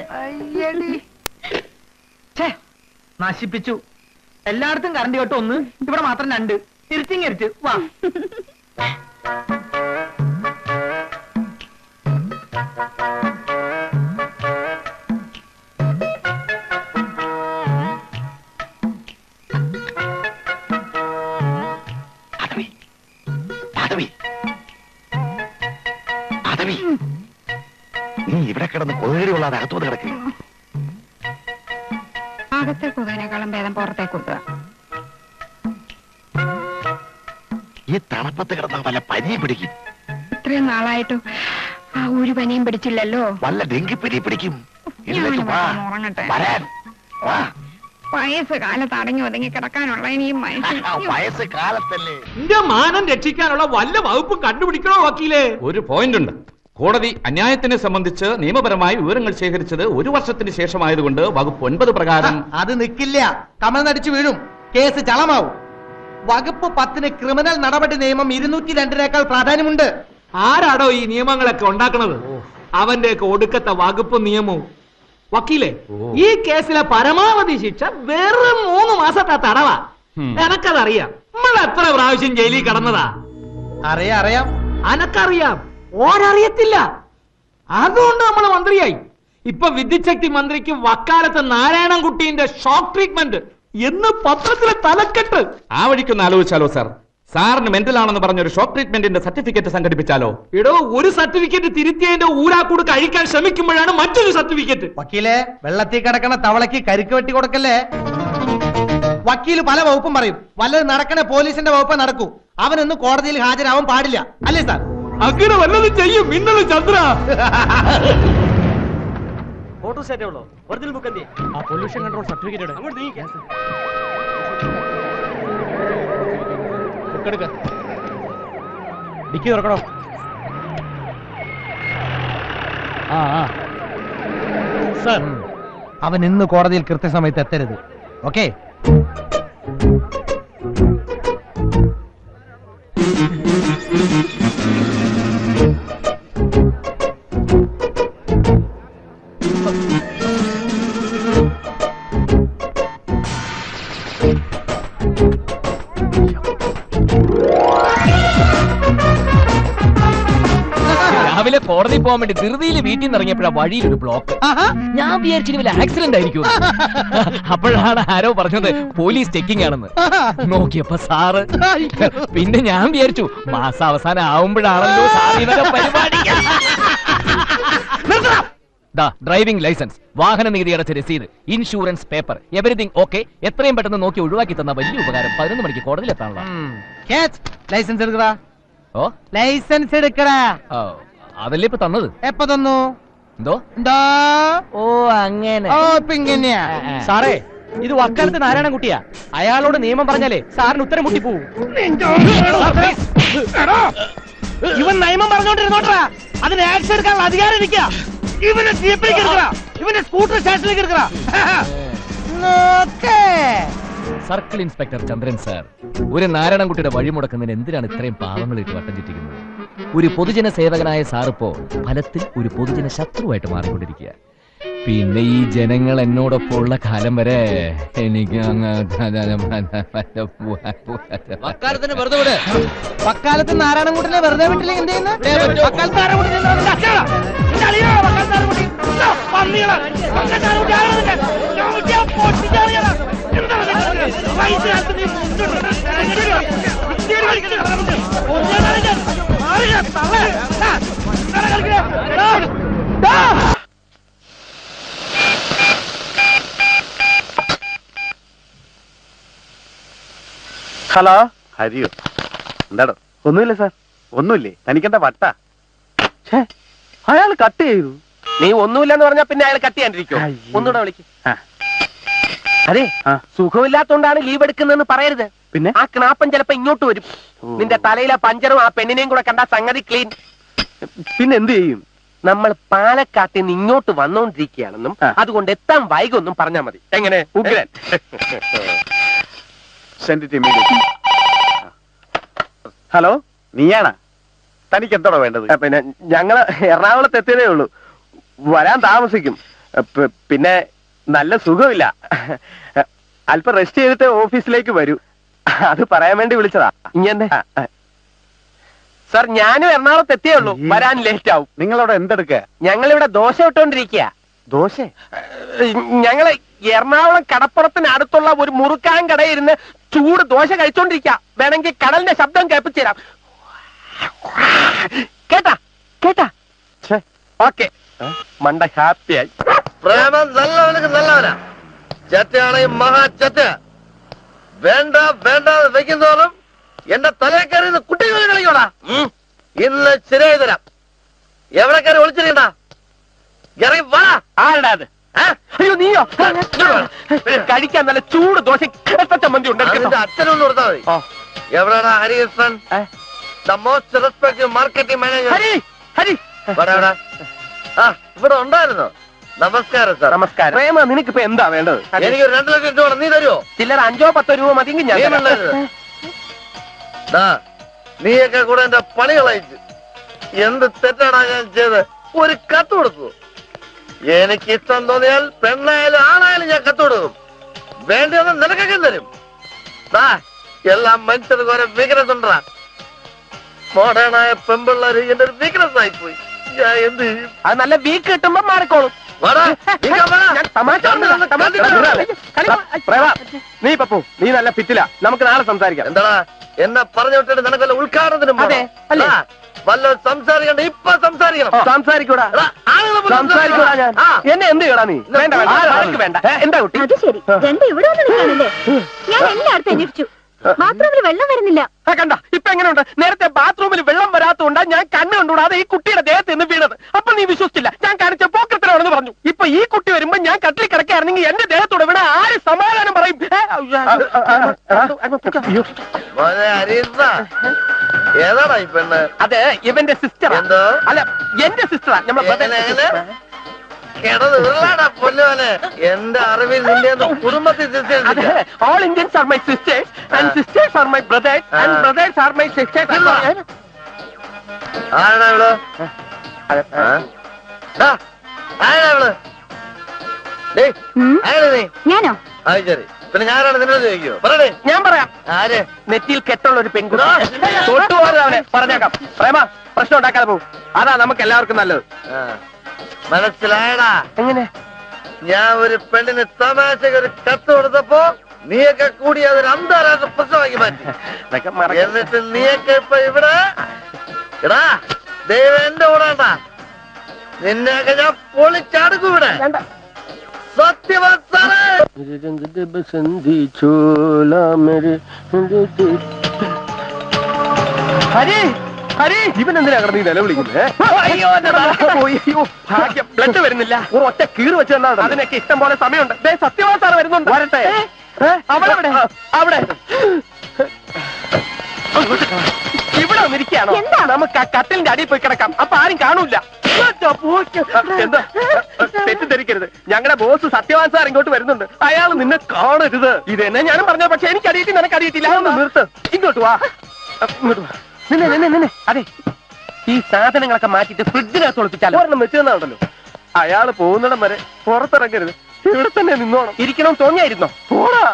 നശിപ്പിച്ചു എല്ലായിടത്തും കറണ്ട് കേട്ടോ ഒന്ന് ഇവിടെ മാത്രം രണ്ട് ഇരുത്തിങ് ഇരുത്ത് വാ മാധവി മാധവി നീ ഇവിടെ കിടന്ന് കൊതുകടി കൊള്ളാതെ അകത്തോട്ട് കിടക്കുക അകത്തെ കുതിനേക്കാളും ഭേദം പുറത്തേക്ക് കൊടുക്കുക ഈ തണുപ്പത്ത് കിടന്ന വല്ല പനിയും പിടിക്കും ഇത്രയും നാളായിട്ടും ആ ഒരു പനിയും പിടിച്ചില്ലല്ലോ വല്ല ഡെങ്കിപ്പനി പിടിക്കും ഞാൻ എഴുന്നേറ്റ് വാ. ഒന്ന് ഉറങ്ങട്ടെ വരാൻ വാ. വയസ്സ് കാലത്ത് അടങ്ങി ഒതുങ്ങി കിടക്കാനുള്ള ഇനി ഈ മനുഷ്യൻ വയസ്സ് കാലത്തല്ലേ എന്റെ മാനം രക്ഷിക്കാനുള്ള വല്ല വകുപ്പ് കണ്ടുപിടിക്കണോ വക്കീലേ ഒരു പോയിന്റ് ഉണ്ട് കോടതി അന്യായത്തിനെ സംബന്ധിച്ച് നിയമപരമായി വിവരങ്ങൾ ശേഖരിച്ചത് ഒരു വർഷത്തിന് ശേഷമായതുകൊണ്ട് വകുപ്പ് ഒൻപത് പ്രകാരം അത് നിൽക്കില്ല കമൽനടിച്ചു വീഴും കേസ് ചളമാവും വകുപ്പ് പത്തിന് ക്രിമിനൽ നടപടി നിയമം ഇരുന്നൂറ്റി രണ്ടിനേക്കാൾ പ്രാധാന്യമുണ്ട് ആരാടോ ഈ നിയമങ്ങളൊക്കെ ഉണ്ടാക്കണത് അവന്റെ ഒക്കെ ഒടുക്കത്തെ വകുപ്പ് നിയമവും വക്കീലെ ഈ കേസിലെ പരമാവധി ശിക്ഷ വെറും മൂന്ന് മാസത്തെ തടവാ എനക്കതറിയാം നമ്മൾ എത്ര പ്രാവശ്യം ജയിലിൽ കിടന്നതാ അറിയാം അറിയാം അനക്കറിയാം ഓരറിയത്തില്ല അതുകൊണ്ട് നമ്മൾ മന്ത്രിയായി ഇപ്പൊ വിദ്യുച്ഛക്തി മന്ത്രിക്ക് വക്കാലത്ത് നാരായണൻകുട്ടീന്റെ ഷോക്ക് ട്രീറ്റ്മെന്റ് എന്ന് പത്രത്തിലെ തലക്കെട്ട് ആ വഴിക്കൊന്ന് ആലോചിച്ചാലോ സാർ സാറിന് മെന്റൽ ആണെന്ന് പറഞ്ഞ ഒരു ഷോക്ക് ട്രീറ്റ്മെന്റിന്റെ സർട്ടിഫിക്കറ്റ് സംഘടിപ്പിച്ചാലോ എടോ ഒരു സർട്ടിഫിക്കറ്റ് തിരുത്തിയതിന്റെ ഊരാക്കൂട് കഴിക്കാൻ ശ്രമിക്കുമ്പോഴാണ് മറ്റൊരു സർട്ടിഫിക്കറ്റ് വക്കീലെ വെള്ളത്തിൽ കിടക്കണ തവളയ്ക്ക് കരിക്ക് വെട്ടി കൊടുക്കല്ലേ വക്കീല് പല വകുപ്പും പറയും വല്ലത് നടക്കണ പോലീസിന്റെ വകുപ്പ് നടക്കൂ അവനൊന്നും കോടതിയിൽ ഹാജരാവാൻ പാടില്ല അല്ലേ സാർ അങ്ങനെ വല്ലതും ചെയ്യും മിന്നല് ചന്ദ്ര ഫോട്ടോ സെറ്റേ ഉള്ളൂ ഒറിജിനൽ ബുക്ക് എന്തി ആ പൊല്യൂഷൻ കൺട്രോൾ സർട്ടിഫിക്കറ്റ് അങ്ങോട്ട് നീക്കാം ബുക്ക് എടുക്ക ഡിക്കി തുറക്കണോ ആ ആ സാർ അവൻ ഇന്ന് കോടതിയിൽ കൃത്യസമയത്ത് എത്തരുത് ഓക്കെ രാവിലെ കോടതി പോകാൻ വേണ്ടി ധൃതിയിൽ വീട്ടിൽ നിന്ന് ഇറങ്ങിയപ്പോഴാ വഴിയിൽ ഒരു ബ്ലോക്ക് ഞാൻ വിചാരിച്ചു വല്ല ആക്സിഡന്റ് ആയിരിക്കും അപ്പോഴാണ് ആരോ പറഞ്ഞത് പോലീസ് ചെക്കിംഗ് ആണെന്ന് നോക്കിയപ്പോ സാറ് പിന്നെ ഞാൻ വിചാരിച്ചു മാസം അവസാനം ആവുമ്പോഴാണല്ലോ സാർ ഇതൊക്കെ പരിപാടി ദാ ഡ്രൈവിംഗ് ലൈസൻസ് വാഹന നികുതി അടച്ച രസീത് ഇൻഷുറൻസ് പേപ്പർ എവറിഥിങ് ഓക്കെ എത്രയും പെട്ടെന്ന് നോക്കി ഒഴിവാക്കി തന്ന വലിയ ഉപകാരം പതിനൊന്ന് മണിക്ക് കോടതിയിൽ എത്താനുള്ള ലൈസൻസ് എടുക്കടാ ഓ ലൈസൻസ് എടുക്കടാ ഓ അതല്ലേ ഇപ്പൊ തന്നത് എപ്പോ തന്നു എന്തോ എന്താ ഓ അങ്ങനെ ഓ ഇപ്പൊ ഇങ്ങനെയാ സാറേ ഇത് വക്കാലത്ത് നാരായണൻകുട്ടിയാ അയാളോട് നിയമം പറഞ്ഞാലേ സാറിന് ഉത്തരം മുട്ടിപ്പോവും ഇവൻ നിയമം പറഞ്ഞോണ്ടിരുന്നോട്ടാ അതിന് ആക്ഷൻ എടുക്കാനുള്ള അധികാരം ഇരിക്ക ഇവനെ ജീപ്പിലേക്ക് എടുക്കറ ഇവന്റെ സ്കൂട്ടർ സ്റ്റേഷനിലേക്ക് എടുക്കറ സർക്കിൾ ഇൻസ്പെക്ടർ ചന്ദ്രൻ സാർ ഒരു നാരായണൻകുട്ടിയുടെ വഴിമുടക്കുന്നതിന് എന്തിനാണ് ഇത്രയും പാവങ്ങളിട്ട് വട്ടം ചുറ്റിക്കുന്നത് ഒരു പൊതുജന സേവകനായ സാറിപ്പോ ഫലത്തിൽ ഒരു പൊതുജന ശത്രുവായിട്ട് മാറിക്കൊണ്ടിരിക്കുക പിന്നെ ഈ ജനങ്ങൾ എന്നോടൊപ്പം ഉള്ള കാലം വരെ എനിക്ക് അങ്ങ് വക്കാലത്തിന് വെറുതെ വിട് വക്കാലത്ത് നാരായണൻകുട്ടിനെ വെറുതെ വിട്ടില്ലെങ്കിൽ എന്ത് ചെയ്യുന്നു വക്കാലത്ത് നാരായണൻകുട്ടിനെ എന്താ നിന്റെ അച്ഛനാ? നിന്റെ അളിയനാ വക്കാലത്ത് നാരായണൻകുട്ടി? ഇതാ, പന്നികളാ. വക്കാലത്ത് നാരായണൻകുട്ടി ആരാ നിന്റെ? ഞാൻ വിളിച്ചാ പൊട്ടിച്ച് കളയാടാ. എന്താണ് നിനക്ക്? വയസ്സുകാലത്ത് നീ മുണ്ടിട്ട് ഇറങ്ങിയിട്ട് ഇത്തിരി കളിക്കുന്നു. കൊല്ലാനാ നിന്നെ. മാറില്ല, തള്ളേ. ആ, എന്താണ് കളിക്കണേ? എടാ, ഡാ. ഹലോ ഹരിയോ എന്താടോ ഒന്നുമില്ല സാർ ഒന്നുമില്ലേ തനിക്കെന്താ വട്ട അയാൾ കട്ട് ചെയ്തു നീ ഒന്നുമില്ലെന്ന് പറഞ്ഞാ പിന്നെ അയാൾ കട്ട് ചെയ്യാണ്ടിരിക്കോ ഒന്നുകൂടെ വിളിക്ക് അതെ സുഖമില്ലാത്തോണ്ടാണ് ലീവ് എടുക്കുന്നതെന്ന് പറയരുത് പിന്നെ ആ ക്നാപ്പൻ ചിലപ്പോ ഇങ്ങോട്ട് വരും നിന്റെ തലയിലെ പഞ്ചറും ആ പെണ്ണിനെയും കൂടെ കണ്ട സംഗതി ക്ലീൻ പിന്നെ എന്ത് ചെയ്യും നമ്മൾ പാലക്കാട്ടിൽ നിന്ന് ഇങ്ങോട്ട് വന്നോണ്ടിരിക്കുകയാണെന്നും അതുകൊണ്ട് എത്താൻ വൈകൊന്നും പറഞ്ഞാ മതി എങ്ങനെ ഉഗ്രൻ സെൻഡ് ഇറ്റ് ഇമ്മീഡിയറ്റ് ഹലോ നീയാണാ തനിക്ക് എന്തോടാ വേണ്ടത് പിന്നെ ഞങ്ങള് എറണാകുളത്ത് എത്തിയതേ ഉള്ളൂ വരാൻ താമസിക്കും പ്- പിന്നെ നല്ല സുഖമില്ല അല്പം റെസ്റ്റ് ചെയ്തിട്ട് ഓഫീസിലേക്ക് വരൂ അത് പറയാൻ വേണ്ടി വിളിച്ചതാ ഇങ്ങനെ സാർ ഞാനും എറണാകുളത്ത് എത്തിയേ ഉള്ളൂ വരാൻ ലേറ്റ് ആവും നിങ്ങളവിടെ എന്തെടുക്ക ഞങ്ങളിവിടെ ദോശ ഇട്ടോണ്ടിരിക്കുക ദോശ ഞങ്ങള് എറണാകുളം കടപ്പുറത്തിന് അടുത്തുള്ള ഒരു മുറുക്കാൻ കടയിരുന്ന് ചൂട് ദോശ കഴിച്ചോണ്ടിരിക്കുക വേണമെങ്കിൽ കടലിന്റെ ശബ്ദം കേൾപ്പിച്ചു തരാം കേട്ടാ കേട്ടാ ഓക്കെ മണ്ട ഹാപ്പിയായി പ്രേമം നല്ലവനക്ക് നല്ലവനാ ചെറ്റയാണെങ്കിൽ മഹാ ചെറ്റ വേണ്ട വേണ്ട വെക്കുന്നോറും എന്റെ തലയിൽ കയറി നിന്ന് കുട്ടികൾ കളിക്കോടാ ഉം. ഇന്ന് ശരിയായി തരാം എവിടെ കയറി ഒളിച്ചിരിക്കണ്ട ഇറങ്ങി വാ ആരടാ അത് ആ? അയ്യോ നീയോ കഴിക്കാൻ നല്ല ചൂട് ദോശ കേട്ട ചമ്മന്തി ഉണ്ട് അതിന്റെ അച്ഛനൊന്ന് കൊടുത്താൽ മതി എവിടെയാണ് Harikrishnan the most respect marketing manager Hari Hari ആ ഇവിടെ ഉണ്ടായിരുന്നോ നമസ്കാരം സാർ നമസ്കാരം പ്രേമ നിനക്കിപ്പോ എന്താ വേണ്ടത് എനിക്ക് ഒരു രണ്ട് ലക്ഷം രൂപ നീ തരുമോ ചില്ലറ അഞ്ചോ പത്തോ രൂപ മതിയെങ്കിൽ ഞാൻ നീ തരാം. മിണ്ടരുത്. ദാ, നീയൊക്കെ കൂടെ എന്റെ പണി കളയിച്ചു എന്ത് തെറ്റാടാ ഞാൻ ചെയ്ത് ഒരു കത്ത് കൊടുത്തു എനിക്ക് ഇഷ്ടം തോന്നിയാൽ പെണ്ണായാലും ആണായാലും ഞാൻ കത്തുകൊടുക്കും വേണ്ടതെന്ന് നിനക്കൊക്കെ തരും ദാ, എല്ലാം മനുഷ്യർക്ക് ഓരോ വീക്ക്നെസ് ഉണ്ടാ മോഡേണായ പെമ്പിള്ളേര് എന്റെ ഒരു വീക്ക്നെസ് ആയി പോയി ഞാൻ എന്ത് ചെയ്യും അത് നല്ല വീക്ക് കിട്ടുമ്പോ മാറിക്കോളും വാടാ, നീക്കം വാ. ഞാൻ തമാശ പറഞ്ഞതാ, തമാശ പറഞ്ഞതാ. പ്രേമ, നീ പപ്പു നീ നല്ല ഫിറ്റില നമുക്ക് നാളെ സംസാരിക്കാം എന്താടാ എന്നെ പറഞ്ഞു വിട്ടിട്ട് നിനക്ക് വല്ല ഉദ്ഘാടനത്തിനും അതെ, പോണോ? അല്ലേ? ആ, വല്ല സംസാരിക്കണ്ട ഇപ്പൊ സംസാരിക്കണം സംസാരിക്കൂടാ എടാ, ആളുകളെ പോലെ സംസാരിക്കൂടാ ഞാൻ ആ. എന്നെ എന്ത് ചെയ്യടാ നീ വേണ്ട വേണ്ട ആൾക്ക് വേണ്ട ഏ, എന്താ കുട്ടി അത് ശരി രണ്ടും ഇവിടെ വന്ന് നിൽക്കാണല്ലേ ഞാൻ എല്ലായിടത്തും അന്വേഷിച്ചു ബാത്റൂമിൽ വെള്ളം വരുന്നില്ല ആ, കണ്ട ഇപ്പൊ എങ്ങനെയുണ്ട് നേരത്തെ ബാത്റൂമിൽ വെള്ളം വരാത്തതുകൊണ്ടാ ഞാൻ കണ്ണ് കണ്ടുകൂടാതെ ഈ കുട്ടിയുടെ ദേഹത്ത് നിന്ന് വീണത് അപ്പൊ നീ വിശ്വസിച്ചില്ല ഞാൻ കാണിച്ച പോക്കത്തിലാണെന്ന് പറഞ്ഞു ഇപ്പൊ ഈ കുട്ടി വരുമ്പോ ഞാൻ കട്ടിൽ കിടക്കായിരുന്നെങ്കിൽ എന്റെ ദേഹത്തോടെ വീണ ആര് സമാധാനം പറയും ഏ, അയ്യോ. മോനെ അരീസ ഏതാടാ ഈ പെണ്ണ് അതെ ഇവന്റെ സിസ്റ്റർ എന്തോ അല്ല എന്റെ സിസ്റ്ററാ എങ്ങനെ, എങ്ങനെ? കിടന്ന് ഉരുളാടാ പൊന്നുമോനെ എന്റെ അറിവിൽ നിന്റെ ഒന്നും കുടുംബത്തിൽ sisters അതെ ഇല്ല. All Indians are my sisters and sisters are my brothers and brothers are my sisters ആരാടാ ഇവള് ആ? ഡാ, ആരാടാ ഇവള് ഡേയ്, ആരാടാ നീ ഞാനോ അത് ശരി പിന്നെ ഞാനാണ് നിന്നോട് ചോദിക്കോ പറയണേ ഞാൻ പറയാം ആര് നെറ്റിയിൽ കെട്ടുള്ള ഒരു പെൺകുട്ടി തൊട്ടുപോകരുത് അവനെ പറഞ്ഞേക്കാം പ്രേമ പ്രശ്നം ഉണ്ടാക്കാതെ പോകും അതാ നമുക്ക് എല്ലാവർക്കും നല്ലത് ആ, മനസ്സിലായടാ എങ്ങനെ ഞാൻ ഒരു പെണ്ണിന് തമാശക്ക് ഒരു കത്ത് കൊടുത്തപ്പോ നീയൊക്കെ കൂടി അതൊരു അന്താരാഷ്ട്ര പ്രശ്നമാക്കി മാറ്റി എന്നിട്ട് നീയൊക്കെ ഇപ്പൊ ഇവിടെ എടാ ദൈവം എന്റെ കൂടെ ഉണ്ടാ നിന്നെയൊക്കെ ഞാൻ പൊളിച്ചടുക്കും ഇവിടെ സത്യവത്സരേ ഹരി ഹരി ഇവൻ എന്തിനാ കിടന്ന് ഈ നിലവിളിക്കുന്നത് ഏ? അയ്യോ എന്റെ തല പോയി അയ്യോ ഭാഗ്യം ബ്ലഡ് വരുന്നില്ല ഒരു ഒറ്റ കീറ് വെച്ച് തന്നാ അതിനൊക്കെ ഇഷ്ടം പോലെ സമയമുണ്ട് ദേ സത്യവാൻ സാർ വരുന്നുണ്ട് വരട്ടെ അവിടെ അവിടെ അവിടെ ഇവിടെ വന്നിരിക്കുകയാണോ നമുക്ക് ആ കട്ടിലിന്റെ അടിയിൽ പോയി കിടക്കാം അപ്പൊ ആരും കാണൂല എന്താ തെറ്റിദ്ധരിക്കരുത് ഞങ്ങളുടെ ബോസ് സത്യവാൻ സാർ ഇങ്ങോട്ട് വരുന്നുണ്ട് അയാൾ നിന്നെ കാണരുത് ഇത് തന്നെ ഞാനും പറഞ്ഞത് പക്ഷെ എനിക്ക് അറിയിട്ടില്ല നിനക്ക് അറിയത്തില്ല അതൊന്ന് നിർത്ത് ഇങ്ങോട്ട് വാ ഇങ്ങോട്ട് വാ നിന്നെ നിന്നെ നിന്നെ അതെ ഈ സാധനങ്ങളൊക്കെ മാറ്റിട്ട് ഫ്രിഡ്ജിനകത്ത് ഒളിപ്പിച്ചാലോ ഒരെണ്ണം വെച്ച് തന്നാണല്ലോ അയാള് പോകുന്നിടം വരെ പുറത്തിറങ്ങരുത് ഇവിടെ തന്നെ നിന്നോണം ഇരിക്കണം തോന്നിയായിരുന്നോ പോടാ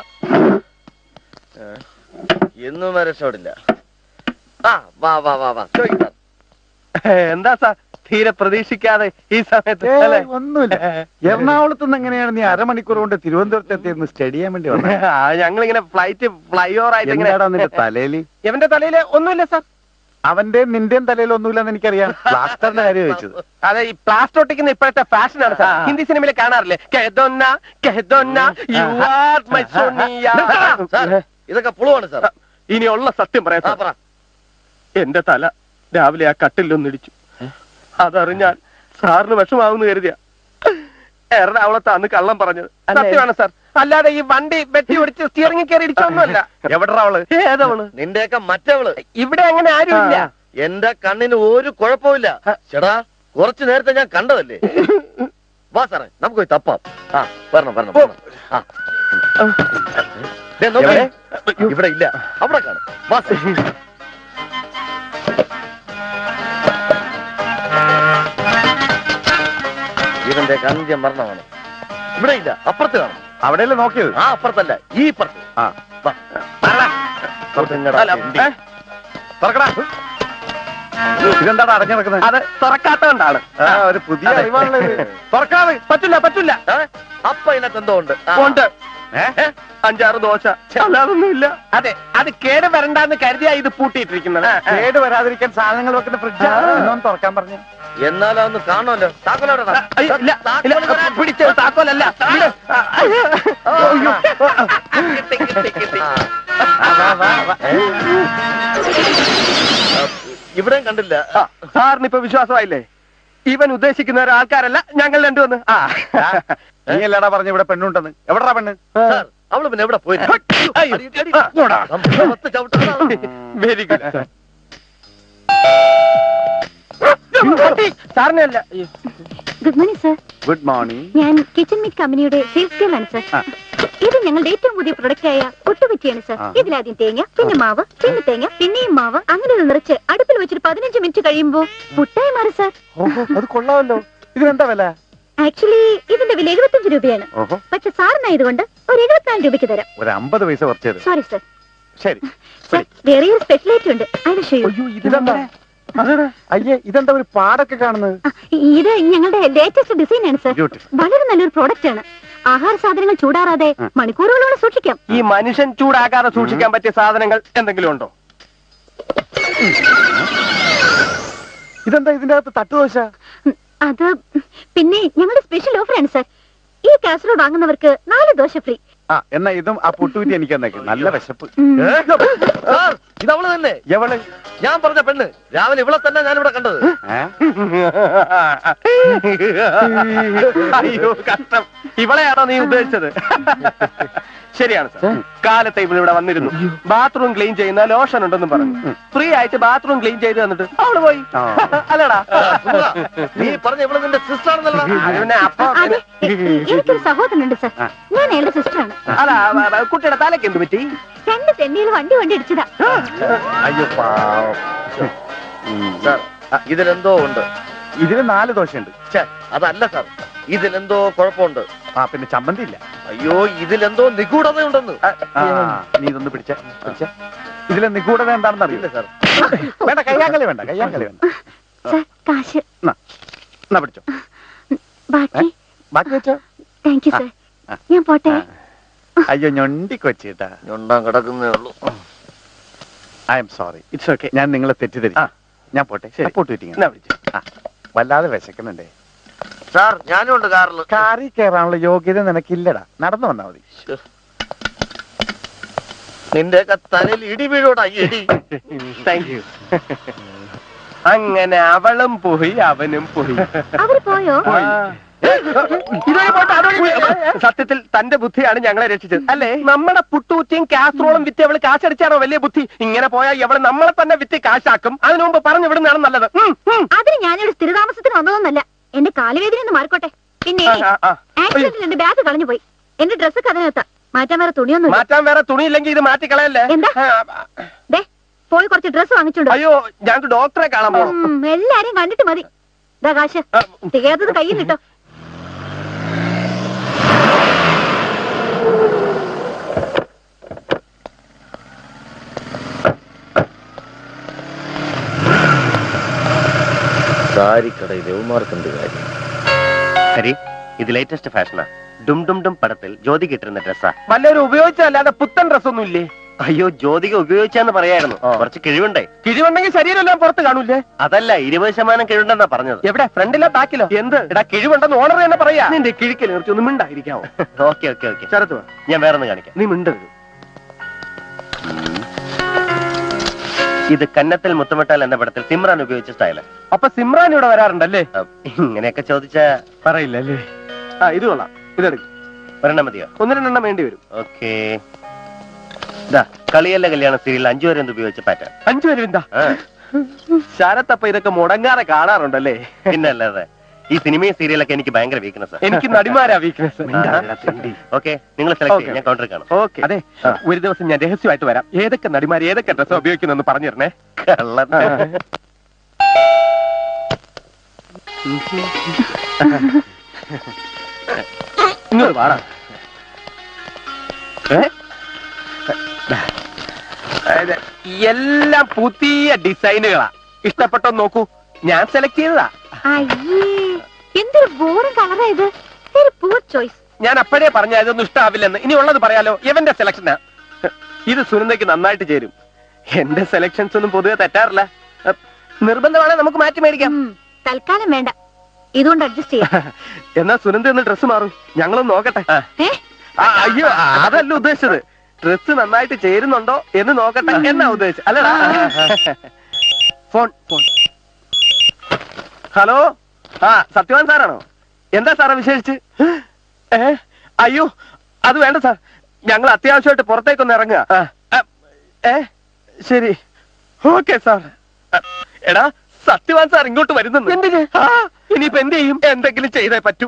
എന്നും രക്ഷപ്പെടില്ല ആ വാ വാ വാ വാ ചോദിക്കാം എന്താ സാർ തീരെ പ്രതീക്ഷിക്കാതെ ഈ സമയത്ത് അല്ലേ? ഏയ്, ഒന്നുമില്ല എറണാകുളത്ത് നിന്ന് എങ്ങനെയാണ് നീ അരമണിക്കൂർ കൊണ്ട് തിരുവനന്തപുരത്ത് എത്തിയെന്ന് സ്റ്റഡി ചെയ്യാൻ വേണ്ടി വന്നത് ആ, ഞങ്ങളിങ്ങനെ ഫ്ലൈറ്റ് ഫ്ലൈ ഓവർ ആയിട്ട് ഇങ്ങനെ എന്താടാ നിന്റെ തലയില് ഇവന്റെ തലയില് ഒന്നുമില്ല സാർ അവന്റെയും നിന്റെയും തലയിൽ ഒന്നുമില്ലെന്ന് എനിക്കറിയാം പ്ലാസ്റ്ററിന്റെ കാര്യം ചോദിച്ചത് അതെ ഈ പ്ലാസ്റ്റർ ഒട്ടിക്കുന്ന ഇപ്പോഴത്തെ ഫാഷനാണ് സാർ ഹിന്ദി സിനിമയിൽ കാണാറില്ലേ കെഹദോന്ന കെഹദോന്ന you are my Sonia sir, ഇതൊക്കെ പുളുവാണ് സാർ ഇനിയുള്ള സത്യം പറയാം ആ, സാർ. പറ എന്റെ തല രാവിലെ ആ കട്ടിലൊന്നിടിച്ചു അതറിഞ്ഞാൽ സാറിന് വിഷമാവുന്ന കരുതിയ എറണാകുളത്ത് അന്ന് കള്ളം പറഞ്ഞത് സത്യമാണ് സാർ അല്ലാതെ ഈ വണ്ടി വെട്ടി ഒടിച്ച് സ്റ്റിയറിംഗ് കയറി ഇടിച്ചൊന്നുമല്ല എവിടെടാ അവള് ഏതവള് നിന്റെയൊക്കെ മറ്റവള് ഇവിടെ അങ്ങനെ ആരുമില്ല എന്റെ കണ്ണിന് ഒരു കുഴപ്പമില്ല ചേടാ കുറച്ചു നേരത്തെ ഞാൻ കണ്ടതല്ലേ വാ സാറേ നമുക്ക് പോയി തപ്പാം ആ വരണം വരണം വരണം. ആ ദേ, നോക്ക്. ഇവിടെ ഇല്ല അവിടെ കാണും വാ സാർ. ഇവന്റെ കന്ത്യം മരണമാണ് ഇവിടെ ഇല്ല അപ്പുറത്ത് കാണും അവിടെയല്ലേ നോക്കിയത് ആ അപ്പുറത്തല്ല ഈ ഇപ്പുറത്ത് ആ വാ. ഒതുങ്ങടാ, അല്ല, തെണ്ടി. ഏ? തുറക്കടാ ഇതെന്താടാ അടഞ്ഞു കിടക്കുന്നത് അത് തുറക്കാത്തോണ്ടാണ് ആ ഒരു പുതിയ അതെ. അറിവാണല്ലോ ഇത്. തുറക്കാതെ പറ്റില്ല പറ്റില്ല ഏ? അപ്പൊ ഇതിനകത്ത് എന്തോ ഉണ്ട് ആ. ഉണ്ട് അഞ്ചാറ് ദോശ അല്ലാതൊന്നുമില്ല അതെ അത് കേട് വരണ്ടെന്ന് കരുതിയാ ഇത് പൂട്ടിയിട്ടിരിക്കുന്നത് കേട് വരാതിരിക്കാൻ സാധനങ്ങൾ വെക്കുന്ന ഫ്രിഡ്ജാണ് എന്നൊന്ന് തുറക്കാൻ പറഞ്ഞു എന്നാലും അതൊന്ന് കാണുമല്ലോ താക്കോലോടാ അയ്യോ, ഇല്ല, ഇല്ല, പിടിച്ച താക്കോലല്ല ഇത്. അയ്യോ. ഇവിടെയും കണ്ടില്ല ആ, സാറിന് ഇപ്പൊ വിശ്വാസമായില്ലേ ഇവൻ ഉദ്ദേശിക്കുന്ന ഒരാൾക്കാരല്ല ഞങ്ങൾ രണ്ടുവന്ന് ആ നീ അല്ലടാ പറഞ്ഞു ഇവിടെ പെണ്ണുണ്ടെന്ന് എവിടെടാ പെണ്ണ് സാർ അവള് പിന്നെ എവിടെ പോയി അയ്യോ. ആ, ഇങ്ങോട്ടാ. വെരി ഗുഡ് സാറിനെ അല്ല അയ്യോ. Good morning sir good morning ഞാൻ കിച്ചൺ മീറ്റ് കമ്പനിയുടെ സെയിൽസ് ഗേൾ ആണ് സർ ഇത് ഞങ്ങളുടെ ഏറ്റവും പുതിയ പ്രൊഡക്റ്റ് ആയ ഒട്ടുപറ്റിയാണ് സർ ആ. ഇതിലാദ്യം തേങ്ങ പിന്നെ മാവ് പിന്നെ തേങ്ങ പിന്നെയും മാവ് അങ്ങനെ ഇത് നിറച്ച് അടുപ്പിൽ വെച്ചിട്ട് പതിനഞ്ച് മിനിറ്റ് കഴിയുമ്പോ പുട്ടായി മാറി സർ ഓഹോ അത് കൊള്ളാമല്ലോ ഇതിനെന്താ വില ആക്ച്വലി ഇതിന്റെ വില എഴുപത്തഞ്ച് രൂപയാണ് ഓഹോ പക്ഷെ സാറിനായതുകൊണ്ട് ഒരു എഴുപത്തിനാല് രൂപയ്ക്ക് തരാം ഒരു അമ്പത് പൈസ കുറച്ച് തരും സോറി സർ ശരി സർ വേറെ ഒരു സ്പെഷ്യലായിട്ട് ഉണ്ട് അതിന് ഷെയ്യൂ ഇതെന്താ അതെടാ, അയ്യേ ഇതെന്താ ഒരു പാടൊക്കെ കാണുന്നത് ഇത് ഞങ്ങളുടെ ലേറ്റസ്റ്റ് ഡിസൈൻ ആണ് സർ Beautiful. വളരെ നല്ലൊരു പ്രോഡക്റ്റ് ആണ് ആഹാര സാധനങ്ങൾ ചൂടാറാതെ മണിക്കൂറുകളോളം സൂക്ഷിക്കാം ഈ മനുഷ്യൻ ചൂടാക്കാതെ സൂക്ഷിക്കാൻ പറ്റിയ സാധനങ്ങൾ എന്തെങ്കിലും ഉണ്ടോ ഇതെന്താ ഇതിന്റെ അകത്ത് തട്ടുദോശ അത് പിന്നെ ഞങ്ങളുടെ സ്പെഷ്യൽ ഓഫർ ആണ് സർ ഈ കാസറോൾ വാങ്ങുന്നവർക്ക് നാല് ദോശ ഫ്രീ ആ എന്നാ ഇതും ആ പുട്ടുകുറ്റി എനിക്ക് എന്നേക്ക് നല്ല വിശപ്പ് സാർ, ഇതവള് തന്നെ എവള് ഞാൻ പറഞ്ഞ പെണ്ണ് രാവിലെ ഇവളെ തന്നെ ഞാനിവിടെ കണ്ടത് അയ്യോ കഷ്ടം ഇവളെയാണോ നീ ഉദ്ദേശിച്ചത് ശരിയാണ് സാർ കാലത്തെ ഇവൾ ഇവിടെ വന്നിരുന്നു ബാത്റൂം ക്ലീൻ ചെയ്യുന്ന ലോഷൻ ഉണ്ടെന്ന് പറഞ്ഞു ഫ്രീ ആയിട്ട് ബാത്റൂം ക്ലീൻ ചെയ്ത് തന്നിട്ട് അവള് പോയി അല്ലടാ നീ പറഞ്ഞ ഇവള് നിന്റെ സിസ്റ്റർ ആണെന്നല്ല പിന്നെ അപ്പൊ അതെ എ- എനിക്കൊരു സഹോദരനുണ്ട് സർ ഞാൻ അയാളുടെ സിസ്റ്ററാണ് അല്ല വ- വ- കുട്ടിയുടെ തലയ്ക്ക് എന്ത് പറ്റി രണ്ട് തെന്നിയിൽ വണ്ടി വണ്ടി ഇടിച്ചതാ അയ്യോ പാവം സാർ ഇതിലെന്തോ ഉണ്ട് ഇതിന് നാല് ദോശയുണ്ട് ഛെ, അതല്ല സാർ ഇതിലെന്തോ കുഴപ്പമുണ്ട് ആ പിന്നെ ചമ്മന്തി ഇല്ല അയ്യോ ഇതിലെന്തോ നിഗൂഢതയുണ്ടെന്ന് ആ നീ ഇതൊന്ന് പിടിച്ച പിടിച്ച ഇതിലെ നിഗൂഢത എന്താണെന്ന് അറിയില്ല സാർ വേണ്ട കയ്യാങ്കളി വേണ്ട കയ്യാങ്കളി വേണ്ട സർ കാശ് എന്നാ പിടിച്ചോ ബാക്കി ബാക്കി വെച്ചോ താങ്ക് യു സർ ഞാൻ പോട്ടെ അയ്യോ ഞൊണ്ടി കൊച്ചിട്ടാ ഞൊണ്ടാൻ കിടക്കുന്നേ ഉള്ളൂ I am sorry it's okay ഞാൻ നിങ്ങളെ തെറ്റിദ്ധരിച്ചു ഞാൻ പോട്ടെ ശരി. പോട്ട് വിറ്റിങ്ങ എന്നാ വിളിച്ചേ. ആ വല്ലാതെ വിശക്കുന്നുണ്ടേ സാർ ഞാനും ഉണ്ട് കാറിൽ കാറി കയറാനുള്ള യോഗ്യത നിനക്കില്ലടാ നടന്നു വന്നാ മതി നിന്റെ തലയിൽ ഇടി വീഴോടാ ഇടി താങ്ക് യു അങ്ങനെ അവളും പോയി അവനും പോയി അവര് പോയോ ഇതുവരെ പോട്ടെ, അതുവഴി പോയി. സത്യത്തിൽ തന്റെ ബുദ്ധിയാണ് ഞങ്ങളെ രക്ഷിച്ചത് അല്ലേ നമ്മുടെ പുട്ടൂറ്റിയും കാസറോളും വിറ്റ് അവള് കാശടിച്ചാണോ വലിയ ബുദ്ധി ഇങ്ങനെ പോയാൽ അവള് നമ്മളെ തന്നെ വിറ്റ് കാശാക്കും അതിനു മുമ്പ് പറഞ്ഞു വിടുന്നതാണ് നല്ലത് ഉം, ഉം. അതിന് ഞാനിവിടെ സ്ഥിരതാമസത്തിന് വന്നതൊന്നല്ല എന്റെ കാലുവേദന ഒന്ന് മാറിക്കോട്ടെ പിന്നെ ആ, ആ, ആ. ആക്സിഡന്റിൽ എന്റെ ബാഗ് കളഞ്ഞു പോയി എന്റെ ഡ്രസ്സൊക്കെ അതിനകത്താ മാറ്റാൻ വേറെ തുണിയൊന്നും മാറ്റാൻ വേറെ തുണിയില്ലെങ്കിൽ ഇത് മാറ്റിക്കളയല്ലേ എന്താ ദേ പോയി കുറച്ച് ഡ്രസ്സ് വാങ്ങിച്ചോണ്ട് വാ. അയ്യോ ഞങ്ങൾക്ക് ഡോക്ടറെ കാണാൻ പോണം ഉം, എല്ലാരെയും കണ്ടിട്ട് മതി ഇതാ കാശ് തികയാത്തത് കയ്യിൽ കിട്ടോ സാരിക്കടയിൽ യവമാർക്കെന്ത് കാര്യം ഹരി ഇത് ലേറ്റസ്റ്റ് ഫാഷനാ ഡും ഡും ഡും പടത്തിൽ ജ്യോതി കിട്ടുന്ന ഡ്രസ്സാ വല്ലവരും ഉപയോഗിച്ചല്ലാതെ പുത്തൻ ഡ്രസ്സൊന്നും ഇല്ലേ അയ്യോ ജ്യോതിക ഉപയോഗിച്ചാന്ന് പറയായിരുന്നു കുറച്ച് കിഴിവുണ്ടേ കിഴിവുണ്ടെങ്കിൽ ശരീരമെല്ലാം പുറത്ത് കാണൂലേ അതല്ല ഇരുപത് ശതമാനം കിഴിവുണ്ടെന്നാ പറഞ്ഞത് എവിടെ ഫ്രണ്ടിലോ ബാക്കിലോ എന്ത് എടാ കിഴിവുണ്ടെന്ന് ഓണർ തന്നെ പറയാ നിന്റെ കിഴിക്കൽ നിർത്തി ഒന്ന് മിണ്ടായിരിക്കാവോ ഓക്കെ ഓക്കെ ഓക്കെ ശരത്ത് വാ. ഞാൻ വേറൊന്ന് കാണിക്കാം നീ മിണ്ടരുത് ഇത് കന്നത്തിൽ മുത്തമിട്ടാൽ എന്ന പടത്തിൽ സിമ്രാൻ ഉപയോഗിച്ച സ്റ്റൈല് അപ്പൊ സിമ്രാൻ ഇവിടെ വരാറുണ്ടല്ലേ ഇങ്ങനെയൊക്കെ ചോദിച്ച പറയില്ല അല്ലേ ആ ഇത് കൊള്ളാം ഇതെടുക്കും ഒരെണ്ണം മതിയോ ഒന്ന് രണ്ടെണ്ണം വേണ്ടി വരും ഓക്കെ ഇതാ കളിയല്ല കല്യാണ സീരിയൽ അഞ്ചു വരെ എന്ത് ഉപയോഗിച്ച പാറ്റേൺ അഞ്ചു പേരും എന്താ ശരത്തപ്പ ഇതൊക്കെ മുടങ്ങാതെ കാണാറുണ്ടല്ലേ പിന്നല്ലാതെ ഈ സിനിമയും സീരിയലൊക്കെ എനിക്ക് ഭയങ്കര വീക്ക്നെസ് എനിക്ക് നടിമാരാ വീക്ക്നെസ് ഓക്കെ നിങ്ങൾ സെലക്ട് ചെയ്യും ഞാൻ കൗണ്ടറിൽ കാണും ഓക്കെ അതെ ഒരു ദിവസം ഞാൻ രഹസ്യമായിട്ട് വരാം ഏതൊക്കെ നടിമാർ ഏതൊക്കെ ഡ്രസ് ഉപയോഗിക്കുന്നെന്ന് പറഞ്ഞു തരണേ കള്ളൻ ഇങ്ങോട്ട് പാടാ ഏ? അതായത് എല്ലാം പുതിയ ഡിസൈനുകളാ ഇഷ്ടപ്പെട്ടോ നോക്കൂ ഞാൻ സെലക്ട് ചെയ്തതാ അയ്യേ എന്തൊരു ബോറും കളറാ ഇത് വെരി പൂർ ചോയ്സ് ഞാൻ അപ്പോഴേ പറഞ്ഞ ഇതൊന്നും ഇഷ്ടാവില്ലെന്ന് ഇനി ഉള്ളത് പറയാലോ ഇവന്റെ സെലക്ഷനാ ഇത് സുനന്ദയ്ക്ക് നന്നായിട്ട് ചേരും എന്റെ സെലക്ഷൻസ് ഒന്നും പൊതുവെ തെറ്റാറില്ല അഹ് നിർബന്ധമാണെങ്കിൽ നമുക്ക് മാറ്റി മേടിക്കാം തൽക്കാലം വേണ്ട ഇതുകൊണ്ട് അഡ്ജസ്റ്റ് ചെയ്യാം എന്നാ സുനന്ദ ഒന്ന് ഡ്രസ്സ് മാറും ഞങ്ങളൊന്ന് നോക്കട്ടെ ആ, അയ്യോ ആ, അതല്ല ഉദ്ദേശിച്ചത് ഡ്രസ്സ് നന്നായിട്ട് ചേരുന്നുണ്ടോ എന്ന് നോക്കട്ടെ എന്നാ ഉദ്ദേശിച്ചത് അല്ലടാ ഫോൺ ഫോൺ ഹലോ ആ സത്യവാൻ സാറാണോ എന്താ സാറാ വിശേഷിച്ച് ഏ അയ്യോ അത് വേണ്ട സാർ ഞങ്ങൾ അത്യാവശ്യമായിട്ട് പുറത്തേക്കൊന്ന് ഇറങ്ങുക ആ, ആ, ഏ ശരി ഓക്കെ സാർ ആ, എടാ സത്യവാൻ സാർ ഇങ്ങോട്ട് വരുന്നു എന്തിന് ആ ഇനിയിപ്പോ എന്ത് ചെയ്യും എന്തെങ്കിലും ചെയ്തേ പറ്റൂ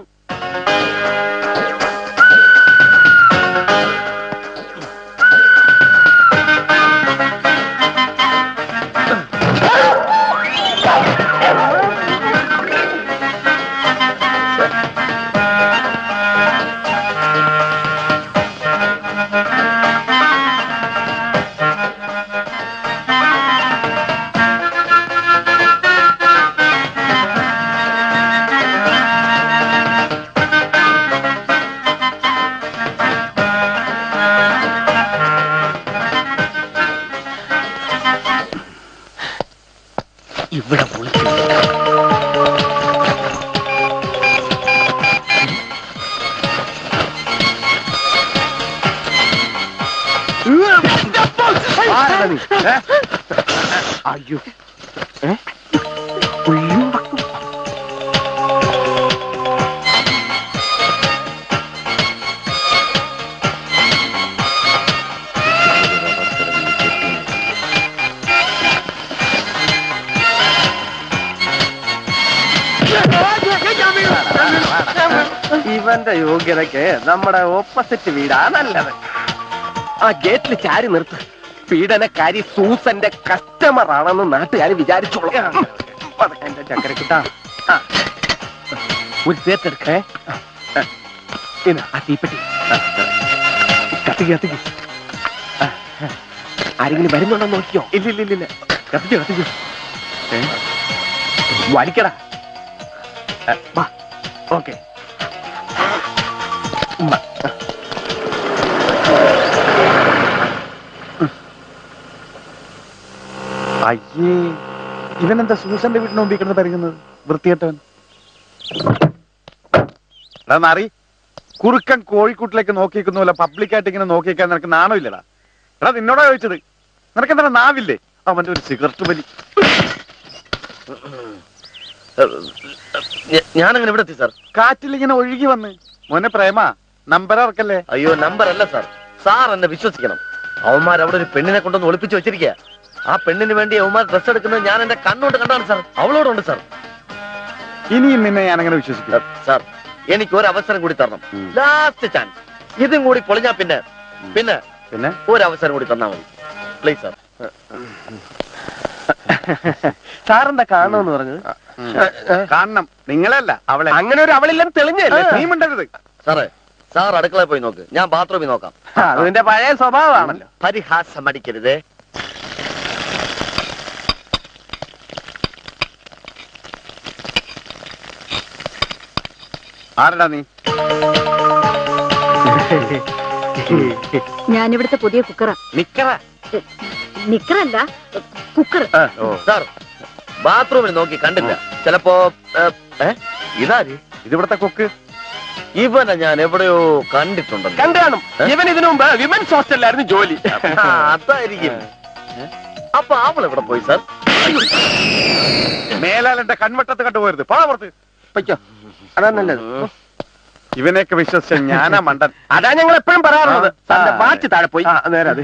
ആരാടാ നീ ഏ? അയ്യോ ഏ? അയ്യോ ഇവന്റെ യോഗ്യതയ്ക്ക് നമ്മുടെ ഓപ്പോസിറ്റ് വീടാ നല്ലത് ആ ഗേറ്റിൽ ചാരി നിർത്ത് പീഡനക്കാരി സൂസന്റെ കസ്റ്റമർ ആണെന്ന് നാട്ടുകാർ വിചാരിച്ചോളൂ പതുക്കെ എന്റെ ചക്കരക്കുട്ടാ ആ. ഒരു തേത്തെടുക്കേ ഇന്ന് ആ തീപ്പെട്ടി ആ, കത്തിക്ക് കത്തിക്ക് ആ, ആ. ആരെങ്കിലും വരുന്നുണ്ടോ നോക്കിയോ ഇല്ല ഇല്ല ഇല്ല, ഇല്ല കത്തിക്കോ കത്തിക്കോ ഏ? വലിക്കടാ ആ, വാ ഓക്കെ അയ്യേ ഇവനെന്താ സൂസന്റെ വീടിന് മുമ്പിൽ കിടന്ന് പരിങ്ങുന്നത് വൃത്തികെട്ടവൻ എടാ നാറി കുറുക്കൻ കോഴിക്കൂട്ടിലേക്ക് നോക്കിയിരിക്കുന്നില്ല പബ്ലിക്കായിട്ട് ഇങ്ങനെ നോക്കിയേക്കാൻ നിനക്ക് നാണോ ഇല്ലടാ എടാ നിന്നോടാ ചോദിച്ചത് നിനക്ക് എന്താ നാവില്ലേ അവന്റെ ഒരു സിഗരറ്റ് വലി ഞാനങ്ങനെ ഇവിടെ എത്തി സാർ കാറ്റിൽ ഇങ്ങനെ ഒഴുകി വന്ന് മോനെ പ്രേമ നമ്പർ ഇറക്കല്ലേ അയ്യോ നമ്പർ അല്ല സാർ സാർ എന്നെ വിശ്വസിക്കണം അവന്മാർ അവിടെ ഒരു പെണ്ണിനെ കൊണ്ടൊന്ന് ഒളിപ്പിച്ച് വെച്ചിരിക്കുക ആ പെണ്ണിന് വേണ്ടി അവന്മാർ ഡ്രസ് എടുക്കുന്നത് ഞാൻ എന്റെ കണ്ണുകൊണ്ട് കണ്ടാണ് സാർ അവളോടുണ്ട് സാർ ഇനിയും നിന്നെ ഞാൻ അങ്ങനെ വിശ്വസിക്കും സാർ എനിക്ക് ഒരു അവസരം കൂടി തരണം ലാസ്റ്റ് ചാൻസ് ഇതും കൂടി പൊളിഞ്ഞാ പിന്നെ പിന്നെ പിന്നെ ഒരു അവസരം കൂടി തന്നാ മതി പ്ലീസ് സാർ സാറെന്താ കാണുമെന്ന് പറഞ്ഞത് കാണണം നിങ്ങളല്ല അവളെ അങ്ങനെ ഒരു അവളില്ലെന്ന് തെളിഞ്ഞല്ലേ നീ മിണ്ടരുത് സാറേ സാർ അടുക്കളയിൽ പോയി നോക്ക് ഞാൻ ബാത്റൂമിൽ നോക്കാം അതിന്റെ പഴയ സ്വഭാവമാണല്ലോ പരിഹാസം അടിക്കരുതേ ആരടാ നീ ഞാനിവിടുത്തെ പുതിയ കുക്കറാ നിക്കറ നിക്കറല്ല കുക്കർ സാർ ബാത്റൂമിൽ നോക്കി കണ്ടില്ല ചിലപ്പോ ഏ, ഏ, ഇതാര് ഇതിവിടുത്തെ കുക്ക് ഇവനെ ഞാൻ എവിടെയോ കണ്ടിട്ടുണ്ടല്ലോ കണ്ടു കാണും ഇവൻ ഇതിനു മുമ്പ് വിമൻസ് ഹോസ്റ്റലിലായിരുന്നു ജോലി ആ, അതായിരിക്കും അപ്പൊ അവൾ എവിടെ പോയി സാർ മേലാൽ എന്റെ കൺവട്ടത്ത് കണ്ടുപോരുത് പോടാ പുറത്ത് പൊയ്ക്കോ അതാ നല്ലത് ഇവനെയൊക്കെ വിശ്വസിച്ച ഞാനാ മണ്ടൻ അതാ ഞങ്ങൾ എപ്പോഴും പറയാറുള്ളത് ആ, സാറിന്റെ ആ. വാച്ച് താഴെ പോയി നേരെ അതെ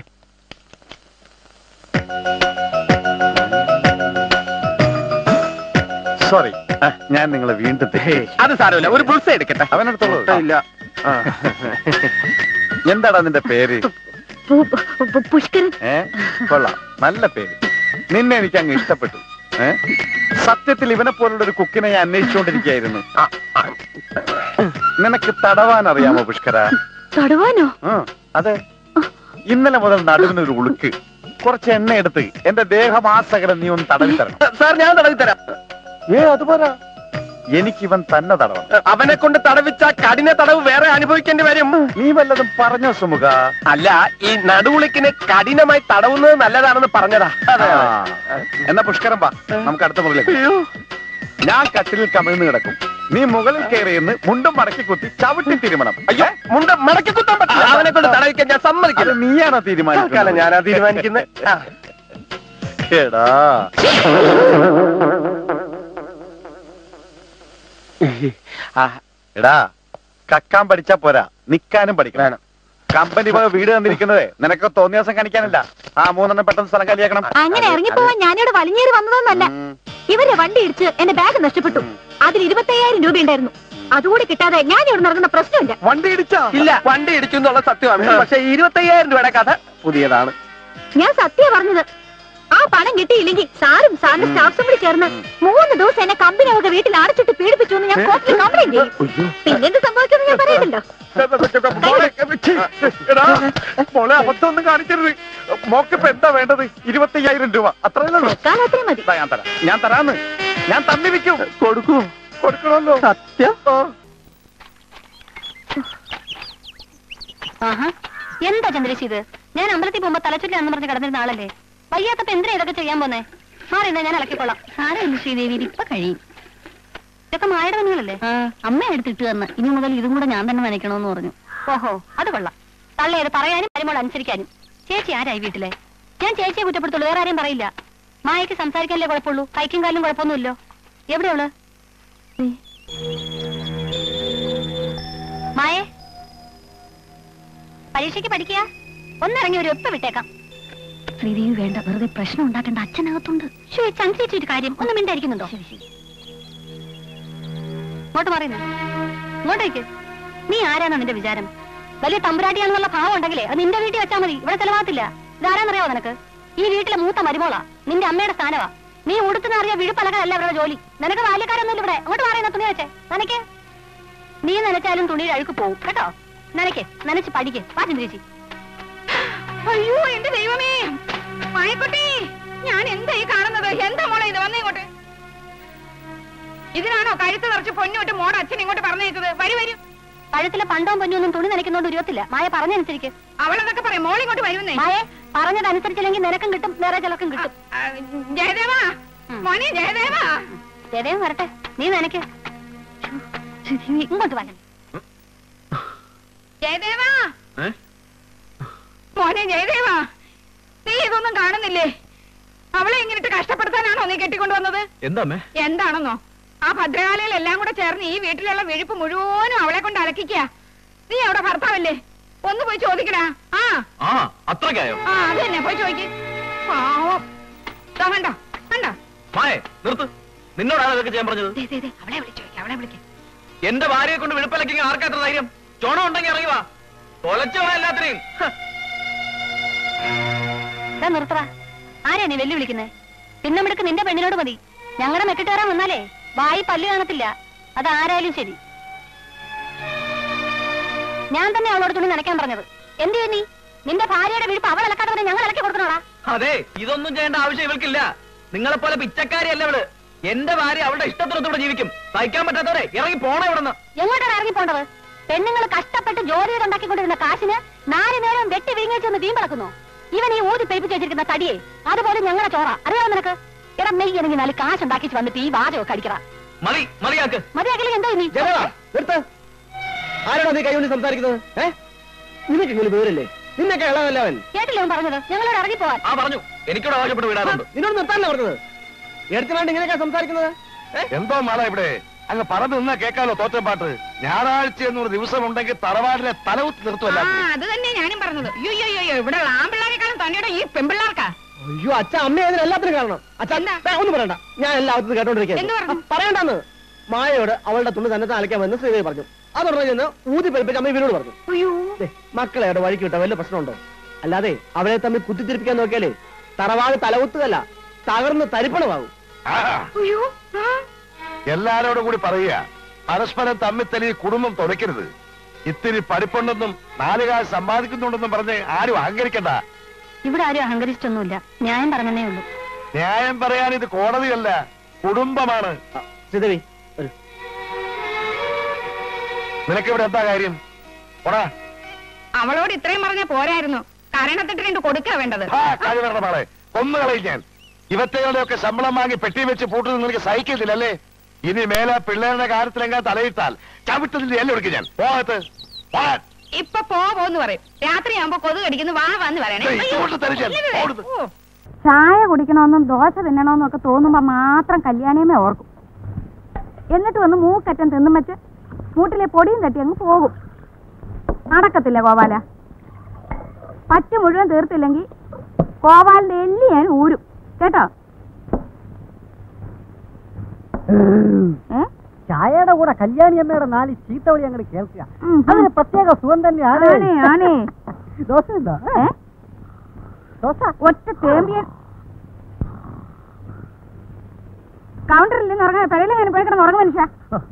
സോറി ഞാൻ നിങ്ങളെ വീണ്ടും തെറ്റിദ്ധരിച്ചു. അത് സാരമില്ല ഒരു ബുൾസ എടുക്കട്ടെ അവനെടുത്തോളൂ ഇല്ല ആ. എന്താടാ നിന്റെ പേര് പുഷ്കരൻ ഏ കൊള്ളാം നല്ല പേര് നിന്നെ എനിക്ക് അങ്ങ് ഇഷ്ടപ്പെട്ടു ഏ സത്യത്തിൽ ഇവനെ പോലുള്ള ഒരു കുക്കിനെ ഞാൻ അന്വേഷിച്ചുകൊണ്ടിരിക്കുകയായിരുന്നു നിനക്ക് തടവാൻ അറിയാമോ പുഷ്കര തടവാനോ ആ, അതെ ഇന്നലെ മുതൽ നടുവിനൊരു ഉളുക്ക് കുറച്ച് എണ്ണ എടുത്ത് എന്റെ ദേഹമാസകരം നീ ഒന്ന് തടവി തരണം സാർ ഞാൻ തടവി തരാം ഏ അതുപോരാ എനിക്കിവൻ തന്നെ തടവണം അവനെ കൊണ്ട് തടവിച്ച കഠിന തടവ് വേറെ അനുഭവിക്കേണ്ടി വരും നീ വല്ലതും പറഞ്ഞോ സുമുഖ അല്ല ഈ നടുവുളിക്കിന് കഠിനമായി തടവുന്നത് നല്ലതാണെന്ന് പറഞ്ഞതാ ആ. എന്നാ പുഷ്കരം വാ നമുക്ക് അടുത്ത മുറിലേക്ക് ഞാൻ കട്ടിലിൽ കമിഴ്ന്ന് കിടക്കും നീ മുകളിൽ കയറിയെന്ന് മുണ്ടും മടക്കി കുത്തി ചവിട്ടി തിരുമണം അയ്യോ മുണ്ട മടക്കി കുത്താൻ പറ്റില്ല അവനെ കൊണ്ട് തടവിക്കാൻ ഞാൻ അത് സമ്മതിക്കില്ല നീയാണോ തൽക്കാലം തീരുമാനിക്കുന്നത് ഞാനാ തീരുമാനിക്കുന്നത് ആ. എടാ ആ, എടാ കക്കാൻ പഠിച്ചാ പോരാ നിക്കാനും പഠിക്കണം കമ്പനി പോയ വീട് തന്നിരിക്കുന്നത് നിനക്ക് തോന്നിയ ദിവസം കാണിക്കാനല്ല ആ മൂന്നെണ്ണം പെട്ടെന്ന് സ്ഥലം കാലിയാക്കണം അങ്ങനെ ഇറങ്ങിപ്പോവാൻ ഞാനിവിടെ വലിഞ്ഞേറി വന്നതൊന്നല്ല ഇവരെ വണ്ടി ഇടിച്ച് എന്റെ ബാഗ് നഷ്ടപ്പെട്ടു അതിൽ ഇരുപത്തയ്യായിരം രൂപ ഉണ്ടായിരുന്നു അതുകൂടി കിട്ടാതെ ഞാൻ ഇവിടെ നടക്കുന്ന പ്രശ്നമില്ല വണ്ടി ഇടിച്ചാ ഇല്ല വണ്ടി ഇടിച്ചു എന്നുള്ള സത്യമാണ് പക്ഷെ ഇരുപത്തയ്യായിരം രൂപയുടെ കഥ പുതിയതാണ് ഞാൻ സത്യം പറഞ്ഞത് ആ പണം കിട്ടിയില്ലെങ്കിൽ സാറും സാറിന്റെ സ്റ്റാഫ്സും കൂടി ചേർന്ന് മൂന്ന് ദിവസം എന്നെ കമ്പനി വക വീട്ടിൽ അടച്ചിട്ട് പീഡിപ്പിച്ചു എന്ന് ഞാൻ കോർട്ടിൽ കംപ്ലൈന്റ് ചെയ്യും പിന്നെന്ത് സംഭവിച്ചെന്ന് ഞാൻ പറയുന്നുണ്ടോ എടാ മോളെ അബദ്ധമൊന്നും കാണിക്കരുത് മോക്കിപ്പോ എന്താ വേണ്ടത് ഇരുപത്തയ്യായിരം രൂപ അത്രയല്ലേ ഉള്ളൂ കാലത്രയും മതി ദാ ഞാൻ തരാം ഞാൻ തരാന്ന് ഞാൻ തന്നിരിക്കും കൊടുക്കൂ കൊടുക്കണമല്ലോ സത്യം ആഹാ എന്താ ചന്ദ്രേശ് ഇത് ഞാൻ അമ്പലത്തിൽ പോകുമ്പോ തലച്ചുറ്റാന്ന് പറഞ്ഞ് കിടന്നിരുന്ന ആളല്ലേ വയ്യാത്തപ്പോ എന്തിനാ ഇതൊക്കെ ചെയ്യാൻ പോന്നെ മാറി ഞാൻ ഇളക്കിക്കൊള്ളാം സാരമില്ല ശ്രീദേവി ഇത് ഇപ്പൊ കഴിയും ഇതൊക്കെ മായുടെ പണികളല്ലേ അമ്മ എടുത്തിട്ട് തന്ന് ഇനി മുതൽ ഇതും കൂടെ ഞാൻ തന്നെ നനയ്ക്കണമെന്ന് പറഞ്ഞു ഓഹോ അത് കൊള്ളാം തള്ളയത് പറയാനും മരുമോൾ അനുസരിക്കാനും ചേച്ചി ആരായി വീട്ടിലെ ഞാൻ ചേച്ചിയെ കുറ്റപ്പെടുത്തുള്ളൂ വേറെ ആരെയും പറയില്ല മായക്ക് സംസാരിക്കാനല്ലേ കുഴപ്പമുള്ളൂ കൈക്കും കാലിനും കുഴപ്പമൊന്നുമില്ലോ എവിടെ അവള് നീ. മായേ പരീക്ഷയ്ക്ക് പഠിക്കുക ഒന്നിറങ്ങി ഒരു ഒപ്പ് വിട്ടേക്കാം ശ്രീദേവി വേണ്ട വെറുതെ പ്രശ്നം ഉണ്ടാക്കേണ്ട അച്ഛനകത്തുണ്ട് ചഞ്ചേച്ചി ഒരു കാര്യം ഒന്ന് മിണ്ടായിരിക്കുന്നുണ്ടോ ഇങ്ങോട്ട് പറയുന്നു ഇങ്ങോട്ടേക്ക് നീ ആരാന്നാ നിന്റെ വിചാരം വലിയ തമ്പുരാട്ടിയാണെന്നുള്ള ഭാവം ഉണ്ടെങ്കിലേ അത് നിന്റെ വീട്ടിൽ വെച്ചാൽ മതി ഇവിടെ ചെലവാകത്തില്ല ഇതാരാന്നറിയാവോ നിനക്ക് ഈ വീട്ടിലെ മൂത്ത മരുമോളാ നിന്റെ അമ്മയുടെ സ്ഥാനവാ നീ ഉടുത്തുന്ന അറിയ വിഴുപ്പലകല്ല അവരുടെ ജോലി നിനക്ക് ബാല്യക്കാരൊന്നുമില്ല ഇവിടെ അങ്ങോട്ട് പറയുന്ന തുണി വെച്ചേ നനയ്ക്ക് നീ നനച്ചാലും തുണിയിൽ അഴുക്ക് പോവും കേട്ടോ നനയ്ക്ക് നനച്ച് പഠിക്ക് പാചം തിരിച്ച് അയ്യോ എന്റെ ദൈവമേ മായക്കുട്ടി ഞാൻ എന്താ ഈ കാണുന്നത് എന്താ മോളെ ഇത് വന്നേ ഇങ്ങോട്ട് ഇതിനാണോ കഴുത്ത് നിറച്ച് പൊന്നുവിട്ട് മോടെ അച്ഛൻ ഇങ്ങോട്ട് പറഞ്ഞയച്ചത് വരൂ വരൂ കഴുത്തിലെ പണ്ടവും പൊന്നൊന്നും തുണി നനയ്ക്കുന്നോണ്ട് ഉരുവത്തില്ല മായ പറഞ്ഞനുസരിക്ക് അവളെന്നൊക്കെ പറയും മോൾ ഇങ്ങോട്ട് വരുന്നേ മായെ പറഞ്ഞതനുസരിച്ചില്ലെങ്കിൽ നിനക്കും കിട്ടും വേറെ ചിലർക്കും കിട്ടും ജയദേവാ മോനെ ജയദേവാ ജയദേവൻ വരട്ടെ നീ നനയ്ക്ക് ഇങ്ങോട്ട് വരണം ജയദേവാ മോനെ ജയദേവാ നീ ഇതൊന്നും കാണുന്നില്ലേ അവളെ ഇങ്ങനിട്ട് കഷ്ടപ്പെടുത്താനാണോ നീ കെട്ടിക്കൊണ്ടുവന്നത് എന്താ അമ്മേ എന്താണെന്നോ ആ ഭദ്രകാലയിൽ എല്ലാം കൂടെ ചേർന്ന് ഈ വീട്ടിലുള്ള വിഴുപ്പ് മുഴുവനും അവളെ കൊണ്ട് അലക്കിക്ക നീ അവിടെ ഭർത്താവല്ലേ ഒന്ന് പോയി ചോദിക്കടാ ആ ആ അത്രക്കായോ ആ അത് തന്നെ പോയി ചോദിക്ക് പാവം ദാ കണ്ടോ കണ്ടോ മായേ നിർത്ത് നിന്നോടാണ് ഇതൊക്കെ ചെയ്യാൻ പറഞ്ഞത് ദേ, ദേ, ദേ, അവളെ വിളിച്ചു ചോദിക്കാം അവളെ വിളിക്കാം എന്റെ ഭാര്യയെ കൊണ്ട് വിളിപ്പലക്കി ആർക്കാത്ര ധൈര്യം ചോണം ഉണ്ടെങ്കിൽ ഇറങ്ങി വാ തൊലച്ചോ എല്ലാത്തിനെയും ഹ. ഇതാ നിർത്തറ ആരെയാ നീ വെല്ലുവിളിക്കുന്നേ പിന്നെ മിടുക്ക് നിന്റെ പെണ്ണിനോട് മതി ഞങ്ങളുടെ മെക്കിട്ടുകാരാൻ വന്നാലേ വായി പല്ല് കാണത്തില്ല അത് ആരായാലും ശരി ഞാൻ തന്നെ അവളോട് തുണി നനയ്ക്കാൻ പറഞ്ഞത് എന്ത് ചെയ്യും നീ നിന്റെ ഭാര്യയുടെ വീഴ്പ്പ് അവൾ ഇളക്കാതെ വരെ ഞങ്ങൾ ഇളക്കി കൊടുക്കണോടാ അതെ ഇതൊന്നും ചെയ്യേണ്ട ആവശ്യം ഇവൾക്കില്ല നിങ്ങളെ പോലെ പിച്ചക്കാരിയല്ല ഇവള് എന്റെ ഭാര്യ അവളുടെ ഇഷ്ടത്തിനൊത്തുകൂടെ ജീവിക്കും സഹിക്കാൻ പറ്റാത്തവരെ ഇറങ്ങി പോണേ ഇവിടുന്ന് എങ്ങോട്ടാണ് ഇറങ്ങി പോണ്ടത് പെണ്ണുങ്ങൾ കഷ്ടപ്പെട്ട് ജോലി ചെയ്ത് ഉണ്ടാക്കിക്കൊണ്ടിരുന്ന കാശിന് നാല് നേരം വെട്ടി വിഴുങ്ങിച്ചെന്ന് വീം കിടക്കുന്നു ഇവൻ ഈ ഊതി പെരുപ്പിച്ച് വെച്ചിരിക്കുന്ന തടിയെ അതുപോലെ ഞങ്ങളുടെ ചോറ അറിയാമോ നിനക്ക് ഇടം നെയ്യണെങ്കിൽ നാല് കാശ് ഉണ്ടാക്കി വന്നിട്ട് ഈ വാചകമൊക്കെ അടിക്കറ മതി മതിയാക്ക് മതിയാക്കില്ലെങ്കിൽ എന്തോ നീ നിർത്ത് ആരാണോ നീ കൈ കൊണ്ട് സംസാരിക്കുന്നത് ഏ നിനക്ക് ഇങ്ങനെ വിവരല്ലേ നിന്നൊക്കെ ഇളവല്ല അവൻ കേട്ടില്ലേ അവൻ പറഞ്ഞത് ഞങ്ങളോട് ഇറങ്ങി പോവാൻ ആ പറഞ്ഞു എനിക്കൂടെ ആവശ്യപ്പെട്ട് വിടാറുണ്ട് നിന്നോട് നിർത്താനല്ലേ പറഞ്ഞത് എടുത്തിനാണ്ട് ഇങ്ങനെയൊക്കെ സംസാരിക്കുന്നത് എന്തോ മാള ഇവിടെ അങ്ങ് പറഞ്ഞു നിന്നാ കേക്കാലോ തോറ്റപ്പാട്ട് ഞായറാഴ്ച എന്നൊരു ദിവസം ഉണ്ടെങ്കിൽ തറവാടിനെ തലകുത്തി ആ നിർത്തുമല്ല അത് തന്നെ ഞാനും പറഞ്ഞത് അയ്യോ അയ്യോ അയ്യോ ഇവിടെ ആമ്പിള്ളാരെക്കാളും തന്നെയുടെ ഈ പെമ്പിള്ളാർക്കാ അയ്യോ അച്ഛ അമ്മ അതിന് എല്ലാത്തിനും കാരണം അച്ഛ ദേ, ഒന്നും പറയണ്ട ഞാൻ എല്ലാത്തിനും എന്ത് കേട്ടോണ്ടിരിക്കുന്നു പറഞ്ഞു? പറയണ്ടെന്ന് മായയോട് അവളുടെ തുണി തന്നെ അലക്കാൻ വന്ന് ശ്രീദേവി പറഞ്ഞു അതുടനെ ചെന്ന് ഊതി പെരുപ്പിച്ച് അമ്മ ഇവരോട് പറഞ്ഞു ദേ, മക്കളെ അവിടെ വഴിക്ക് വിട്ട വല്ല പ്രശ്നമുണ്ടോ അല്ലാതെ അവരെ തമ്മിൽ കുത്തിത്തിരിപ്പിക്കാൻ നോക്കിയാലേ തറവാട് തലകുത്തുകല്ല തകർന്ന് തരിപ്പണമാകും അയ്യോ എല്ലാരോടും കൂടി പറയുക പരസ്പരം തമ്മിൽ തല്ലി കുടുംബം തുറയ്ക്കരുത് ഇത്തിരി പഠിപ്പുണ്ടെന്നും നാലുകാൽ സമ്പാദിക്കുന്നുണ്ടെന്നും പറഞ്ഞ് ആരും അഹങ്കരിക്കണ്ട ഇവിടെ ആരും അഹങ്കരിച്ചിട്ടൊന്നുമില്ല ന്യായം പറഞ്ഞതേ ഉള്ളൂ ന്യായം പറയാൻ ഇത് കോടതിയല്ല കുടുംബമാണ് ശ്രീദേവി നിനക്കിവിടെ എന്താ കാര്യം പോടാ അവളോട് ഇത്രയും പറഞ്ഞ പോരായിരുന്നു കാരണത്തിട്ട് രണ്ട് കൊടുക്കാ വേണ്ടത് ആ, കഴിവറ മോളെ കൊന്നു കളയും ഞാൻ ഇവറ്റകളുടെയൊക്കെ ശമ്പളം വാങ്ങി പെട്ടി വെച്ച് പൂട്ടുന്നത് നിനക്ക് സഹിക്കത്തില്ലല്ലേ ഇനി മേലെ പിള്ളേരുടെ കാര്യത്തിലെങ്ങാൻ തലയിട്ടാൽ ചവിട്ടതിന്റെ എല്ലാം എടുക്കും ഞാൻ പോകത്ത് പോകാൻ ഇപ്പൊ പോ പോന്ന് പറയും രാത്രിയാകുമ്പോ കൊതു കടിക്കുന്നു വാ വന്ന് പറയണേ ദേ, അയ്യോ, ഇങ്ങോട്ട് തരിച്ചാൽ ഇല്ലല്ലേ? ഓടുന്നു. ഓ. ചായ കുടിക്കണമെന്നും ദോശ തിന്നണമെന്നും ഒക്കെ തോന്നുമ്പോ മാത്രം കല്യാണിയമ്മേ ഓർക്കും എന്നിട്ട് വന്ന് മൂക്കറ്റം തിന്നും വെച്ച് മൂട്ടിലെ പൊടിയും തട്ടി അങ്ങ് പോകും നടക്കത്തില്ല ഗോപാല പറ്റ് മുഴുവൻ തീർത്തില്ലെങ്കിൽ ഗോപാലിന്റെ എല്ലി ഞാൻ ഊരും കേട്ടോ ഏ? ചായയുടെ കൂടെ കല്യാണി അമ്മയുടെ നാല് ചീത്തവിളി അങ്ങോട്ട് കേൾക്കുക ഉം. അതിന് പ്രത്യേക സുഖം തന്നെയാണ് ആണേ, ആണേ. ദോശ ഉണ്ടോ ഏ? ഒറ്റ തേമ്പിയൻ കൗണ്ടറിൽ നിന്ന് ഉറങ്ങാൻ പെരയിലെങ്ങനെ പോയി കിടന്ന് ഉറങ്ങും മനുഷ്യ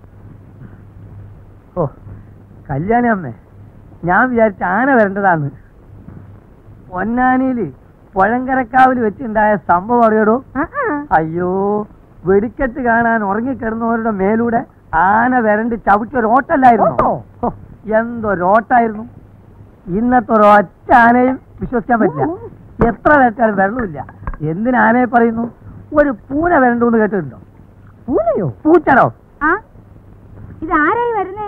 ഓ കല്യാണി അമ്മേ ഞാൻ വിചാരിച്ച ആന വരേണ്ടതാണ് പൊന്നാനിയില് പുഴങ്കരക്കാവിൽ വെച്ചുണ്ടായ സംഭവം അറിയടോ അയ്യോ വെടിക്കെട്ട് കാണാൻ ഉറങ്ങിക്കിടന്നവരുടെ മേലൂടെ ആന വരണ്ട് ചവിട്ടിയൊരു ഓട്ടല്ലായിരുന്നു എന്തൊരോട്ടായിരുന്നു ഇന്നത്തെ ഒരൊറ്റ ആനയും വിശ്വസിക്കാൻ പറ്റില്ല എത്ര വെച്ചാലും വെള്ളമില്ല എന്തിന് ആനയെ പറയുന്നു ഒരു പൂന വരണ്ടു എന്ന് കേട്ടിട്ടുണ്ടോ പൂനയോ പൂച്ചടോ ആ ഇത് ആരായി വരുന്നേ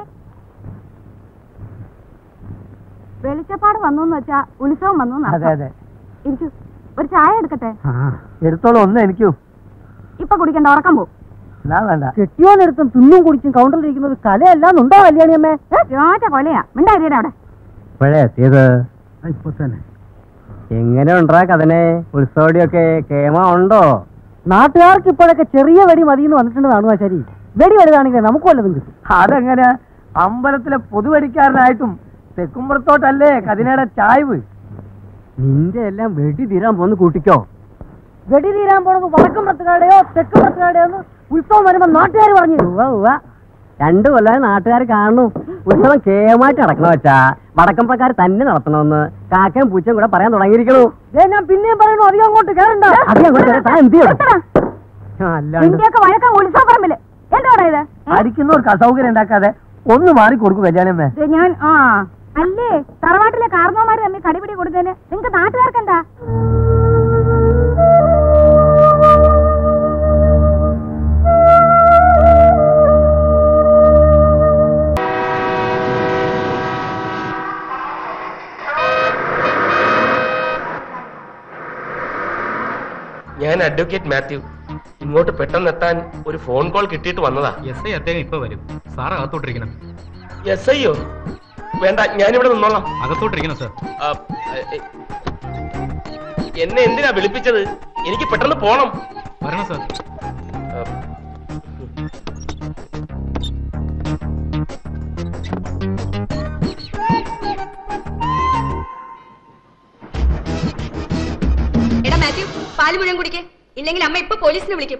വെളിച്ചപ്പാട് വന്നു എന്ന് വെച്ചാ ഉത്സവം വന്നു അതെ അതെ ഇരിക്കൂ ഒരു ചായ എടുക്കട്ടെ എടുത്തോളൂ ഒന്ന് എനിക്കും ഇപ്പൊ കുടിക്കണ്ട ഉറക്കം പോ എന്നാ വേണ്ട കെട്ടിയോനെടുത്തും തിന്നും കുടിച്ചും കൗണ്ടറിലിരിക്കുന്നത് കലയല്ലാന്നുണ്ടോ കല്യാണിയമ്മേ ചോറ്റ കൊലയാ മിണ്ടായിരിയുടെ അവിടെ ഇപ്പോഴേ എത്തിയത് ഇപ്പൊ തന്നെ എങ്ങനെ ഉണ്ടാ കഥനെ ഉത്സവടിയൊക്കെ കേമ ഉണ്ടോ നാട്ടുകാർക്ക് ഇപ്പോഴൊക്കെ ചെറിയ വെടി മതിയെന്ന് വന്നിട്ടുണ്ടെന്നാണ് ശരി വെടി വലുതാണെങ്കിൽ നമുക്ക് വല്ലതും കിട്ടും അതെങ്ങനെ അമ്പലത്തിലെ പൊതുവടിക്കാരനായിട്ടും തെക്കുമ്പുറത്തോട്ടല്ലേ കതിനയുടെ ചായ്വ് നിന്റെ എല്ലാം വെടി തീരാൻ പോന്ന് കൂട്ടിക്കോ വെടി തീരാൻ പോണത് വടക്കും പുറത്തുകാരുടെയോ തെക്കും പുറത്തുകാരുടെയോ ഉത്സവം വരുമ്പോ നാട്ടുകാർ പറഞ്ഞു ഉവ്വ ഉവ്വ രണ്ടു കൊല്ലം നാട്ടുകാർ കാണുന്നു ഉത്സവം കേമായിട്ട് നടക്കണ വെച്ചാ വടക്കം പ്രക്കാർ തന്നെ നടത്തണമെന്ന് കാക്കയും പൂച്ചയും കൂടെ പറയാൻ തുടങ്ങിയിരിക്കണു ഞാൻ പിന്നെയും പറയണു അധികം അങ്ങോട്ട് കേറണ്ട അധികം അങ്ങോട്ട് കേറാൻ താൻ എന്ത് ചെയ്യണം? ആ, അല്ലാണ്ട് നിന്റെയൊക്കെ വഴക്കം ഉത്സവപ്പറമ്പില് എന്താടാ ഇത് അടിക്കുന്നവർക്ക് അസൗകര്യം ഉണ്ടാക്കാതെ ഒന്ന് മാറി കൊടുക്കൂ കല്യാണമേ ഇത് ഞാൻ ആ അല്ലേ തറവാട്ടിലെ കാർന്നോമാര് തമ്മിൽ കടിപിടി കൊടുത്തതിന് നിങ്ങക്ക് നാട്ടുകാർക്ക് എന്താ ഞാൻ അഡ്വക്കേറ്റ് മാത്യു ഇങ്ങോട്ട് പെട്ടെന്ന് എത്താൻ ഒരു ഫോൺ കോൾ കിട്ടിയിട്ട് വന്നതാ എസ് ഐ അദ്ദേഹം ഇപ്പൊ വരും സാർ അകത്തോട്ടിരിക്കണം എസ് ഐയോ വേണ്ട ഞാനിവിടെ നിന്നോളാം അകത്തോട്ടിരിക്കണം സാർ ആ, എ, എ, എന്നെ എന്തിനാ വിളിപ്പിച്ചത് എനിക്ക് പെട്ടെന്ന് പോണം വരണം സാർ ആ, എടാ മാത്യു പാല് മുഴുവൻ കുടിക്കേ ഇല്ലെങ്കിൽ അമ്മ ഇപ്പൊ പോലീസിനെ വിളിക്കും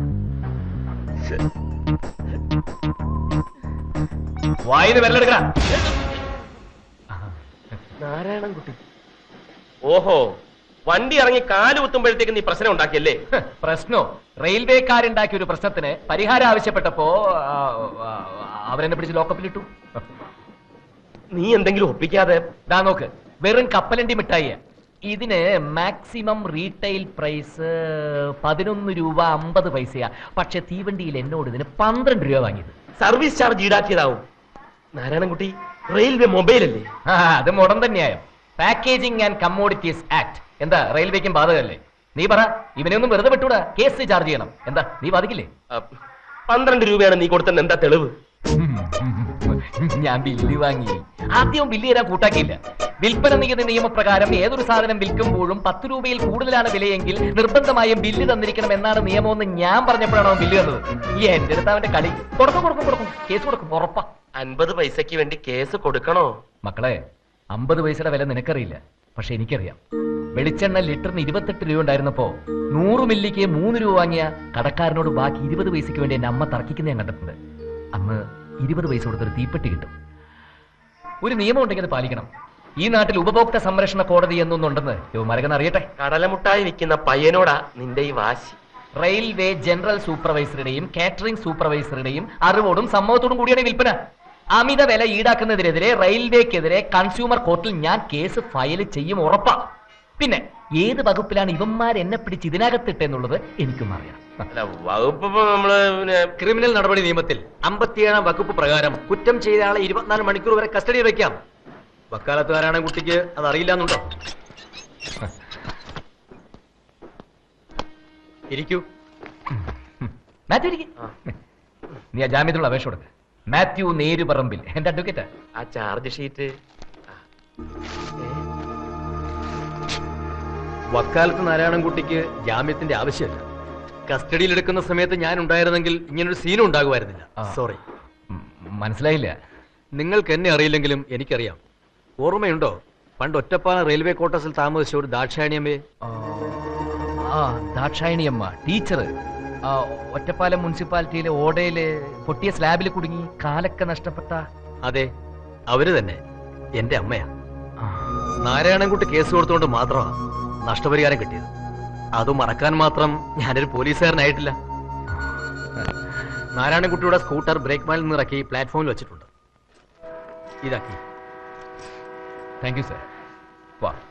വായിന്ന് വിരലെടുക്കണ നാരായണൻകുട്ടി ഓഹോ വണ്ടി ഇറങ്ങി കാല് കുത്തുമ്പോഴത്തേക്ക് നീ പ്രശ്നം ഉണ്ടാക്കിയല്ലേ പ്രശ്നോ റെയിൽവേക്കാരുണ്ടാക്കിയ ഒരു പ്രശ്നത്തിന് പരിഹാരം ആവശ്യപ്പെട്ടപ്പോ ആ, ആ, അവരെന്നെ പിടിച്ച് ലോക്കപ്പിലിട്ടു നീ എന്തെങ്കിലും ഒപ്പിക്കാതെ ദാ നോക്ക് വെറും കപ്പലണ്ടി മിഠായി ഇതിന് മാക്സിമം റീറ്റെയിൽ പ്രൈസ് പതിനൊന്ന് രൂപ അമ്പത് പൈസയാ പക്ഷെ തീവണ്ടിയിൽ എന്നോട് ഇതിന് പന്ത്രണ്ട് രൂപ വാങ്ങിയത് സർവീസ് ചാർജ് ഈടാക്കിയതാവും നാരായണൻകുട്ടി റെയിൽവേ മൊബൈൽ അല്ലേ ആ, അത് മുടം തന്നെയായോ പാക്കേജിംഗ് ആൻഡ് കമ്മോഡിറ്റീസ് ആക്ട് എന്താ റെയിൽവേക്കും ബാധകല്ലേ നീ പറ ഇവനെ ഒന്നും വെറുതെ വിട്ടൂടാ കേസ് ചാർജ് ചെയ്യണം എന്താ നീ ബാധിക്കില്ലേ ആ, പന്ത്രണ്ട് രൂപയാണ് നീ കൊടുത്തത് എന്താ തെളിവ് ഞാൻ ബില്ല് വാങ്ങി ആദ്യം ബില്ല് തരാൻ കൂട്ടാക്കിയില്ല വിൽപ്പന നികുതി നിയമപ്രകാരം ഏതൊരു സാധനം വിൽക്കുമ്പോഴും പത്ത് രൂപയിൽ കൂടുതലാണ് വിലയെങ്കിൽ നിർബന്ധമായും ബില്ല് തന്നിരിക്കണം എന്നാണ് നിയമമെന്ന് ഞാൻ പറഞ്ഞപ്പോഴാണ് അവൻ ബില്ല് തന്നത് ഈ എന്റെ അടുത്ത് അവന്റെ കളി കൊടുക്കും കൊടുക്കും കൊടുക്കും കേസ് കൊടുക്കും ഉറപ്പാ അൻപത് പൈസക്ക് വേണ്ടി കേസ് കൊടുക്കണോ മക്കളെ അമ്പത് പൈസയുടെ വില നിനക്കറിയില്ല പക്ഷെ എനിക്കറിയാം വെളിച്ചെണ്ണ ലിറ്ററിന് ഇരുപത്തെട്ട് രൂപ ഉണ്ടായിരുന്നപ്പോ നൂറ് മില്ലിക്ക് മൂന്ന് രൂപ വാങ്ങിയ കടക്കാരനോട് ബാക്കി ഇരുപത് പൈസയ്ക്ക് വേണ്ടി എന്നെ അമ്മ തർക്കിക്കുന്ന ഞാൻ കണ്ടിട്ടുണ്ട് അന്ന് ഇരുപത് പൈസ കൊടുത്തൊരു തീപ്പെട്ടി കിട്ടും ഒരു നിയമം ഉണ്ടെങ്കിൽ അത് പാലിക്കണം ഈ നാട്ടിൽ ഉപഭോക്തൃ സംരക്ഷണ കോടതി എന്നൊന്നുണ്ടെന്ന് യുവമാരകൻ അറിയട്ടെ കടലമുട്ടായി വിൽക്കുന്ന പയ്യനോടാ നിന്റെ ഈ വാശി റെയിൽവേ ജനറൽ സൂപ്പർവൈസറുടെയും കാറ്ററിംഗ് സൂപ്പർവൈസറുടെയും അറിവോടും സമ്മതത്തോടും കൂടിയാണ് ഈ വിൽപ്പന അമിത വില ഈടാക്കുന്നതിനെതിരെ റെയിൽവേക്കെതിരെ കൺസ്യൂമർ കോർട്ടിൽ ഞാൻ കേസ് ഫയൽ ചെയ്യും ഉറപ്പാ പിന്നെ ഏത് വകുപ്പിലാണ് ഇവന്മാർ എന്നെ പിടിച്ച് ഇതിനകത്തിട്ടെന്നുള്ളത് എനിക്കും അറിയാം അല്ല വകുപ്പ് ഇപ്പൊ നമ്മള് പിന്നെ ക്രിമിനൽ നടപടി നിയമത്തിൽ അമ്പത്തിയേഴാം വകുപ്പ് പ്രകാരം കുറ്റം ചെയ്ത ആളെ ഇരുപത്തിനാല് മണിക്കൂർ വരെ കസ്റ്റഡിയിൽ വെക്കാം വക്കാലത്തുകാരാണ് കുട്ടിക്ക് അത് അറിയില്ലെന്നുണ്ടോ ഇരിക്കൂ മാത്യു ഇരിക്ക്. നീ ആ ജാമ്യത്തിനുള്ള അപേക്ഷ കൊടുക്ക മാത്യു നേരുപറമ്പിൽ എന്റെ അഡ്വക്കേറ്റാ ആ ചാർജ് ഷീറ്റ് വക്കാലത്ത് നാരായണൻകുട്ടിക്ക് ജാമ്യത്തിന്റെ ആവശ്യമില്ല കസ്റ്റഡിയിൽ എടുക്കുന്ന സമയത്ത് ഞാൻ ഉണ്ടായിരുന്നെങ്കിൽ ഇങ്ങനൊരു സീനും ഉണ്ടാകുമായിരുന്നില്ല സോറി മനസ്സിലായില്ല നിങ്ങൾക്ക് എന്നെ അറിയില്ലെങ്കിലും എനിക്കറിയാം ഓർമ്മയുണ്ടോ പണ്ട് ഒറ്റപ്പാലം റെയിൽവേ ക്വാർട്ടേഴ്സിൽ താമസിച്ച ഒരു ദാക്ഷായണിയമ്മയെ ആ ദാക്ഷായണിയമ്മ ടീച്ചർ ഒറ്റപ്പാലം മുനിസിപ്പാലിറ്റിയിലെ ഓടയില് പൊട്ടിയ സ്ലാബിൽ കുടുങ്ങി കാലൊക്കെ നഷ്ടപ്പെട്ട അതെ അവര് തന്നെ എന്റെ അമ്മയാ നാരായണൻകുട്ടി കേസ് കൊടുത്തുകൊണ്ട് മാത്രമാ നഷ്ടപരിഹാരം കിട്ടിയത് അത് മറക്കാൻ മാത്രം ഞാനൊരു പോലീസുകാരനായിട്ടില്ല നാരായണൻകുട്ടിയുടെ സ്കൂട്ടർ ബ്രേക്ക് മാനിൽ നിന്ന് ഇറക്കി പ്ലാറ്റ്ഫോമിൽ വെച്ചിട്ടുണ്ട് ഇതാക്കി താങ്ക് യു സർ വാ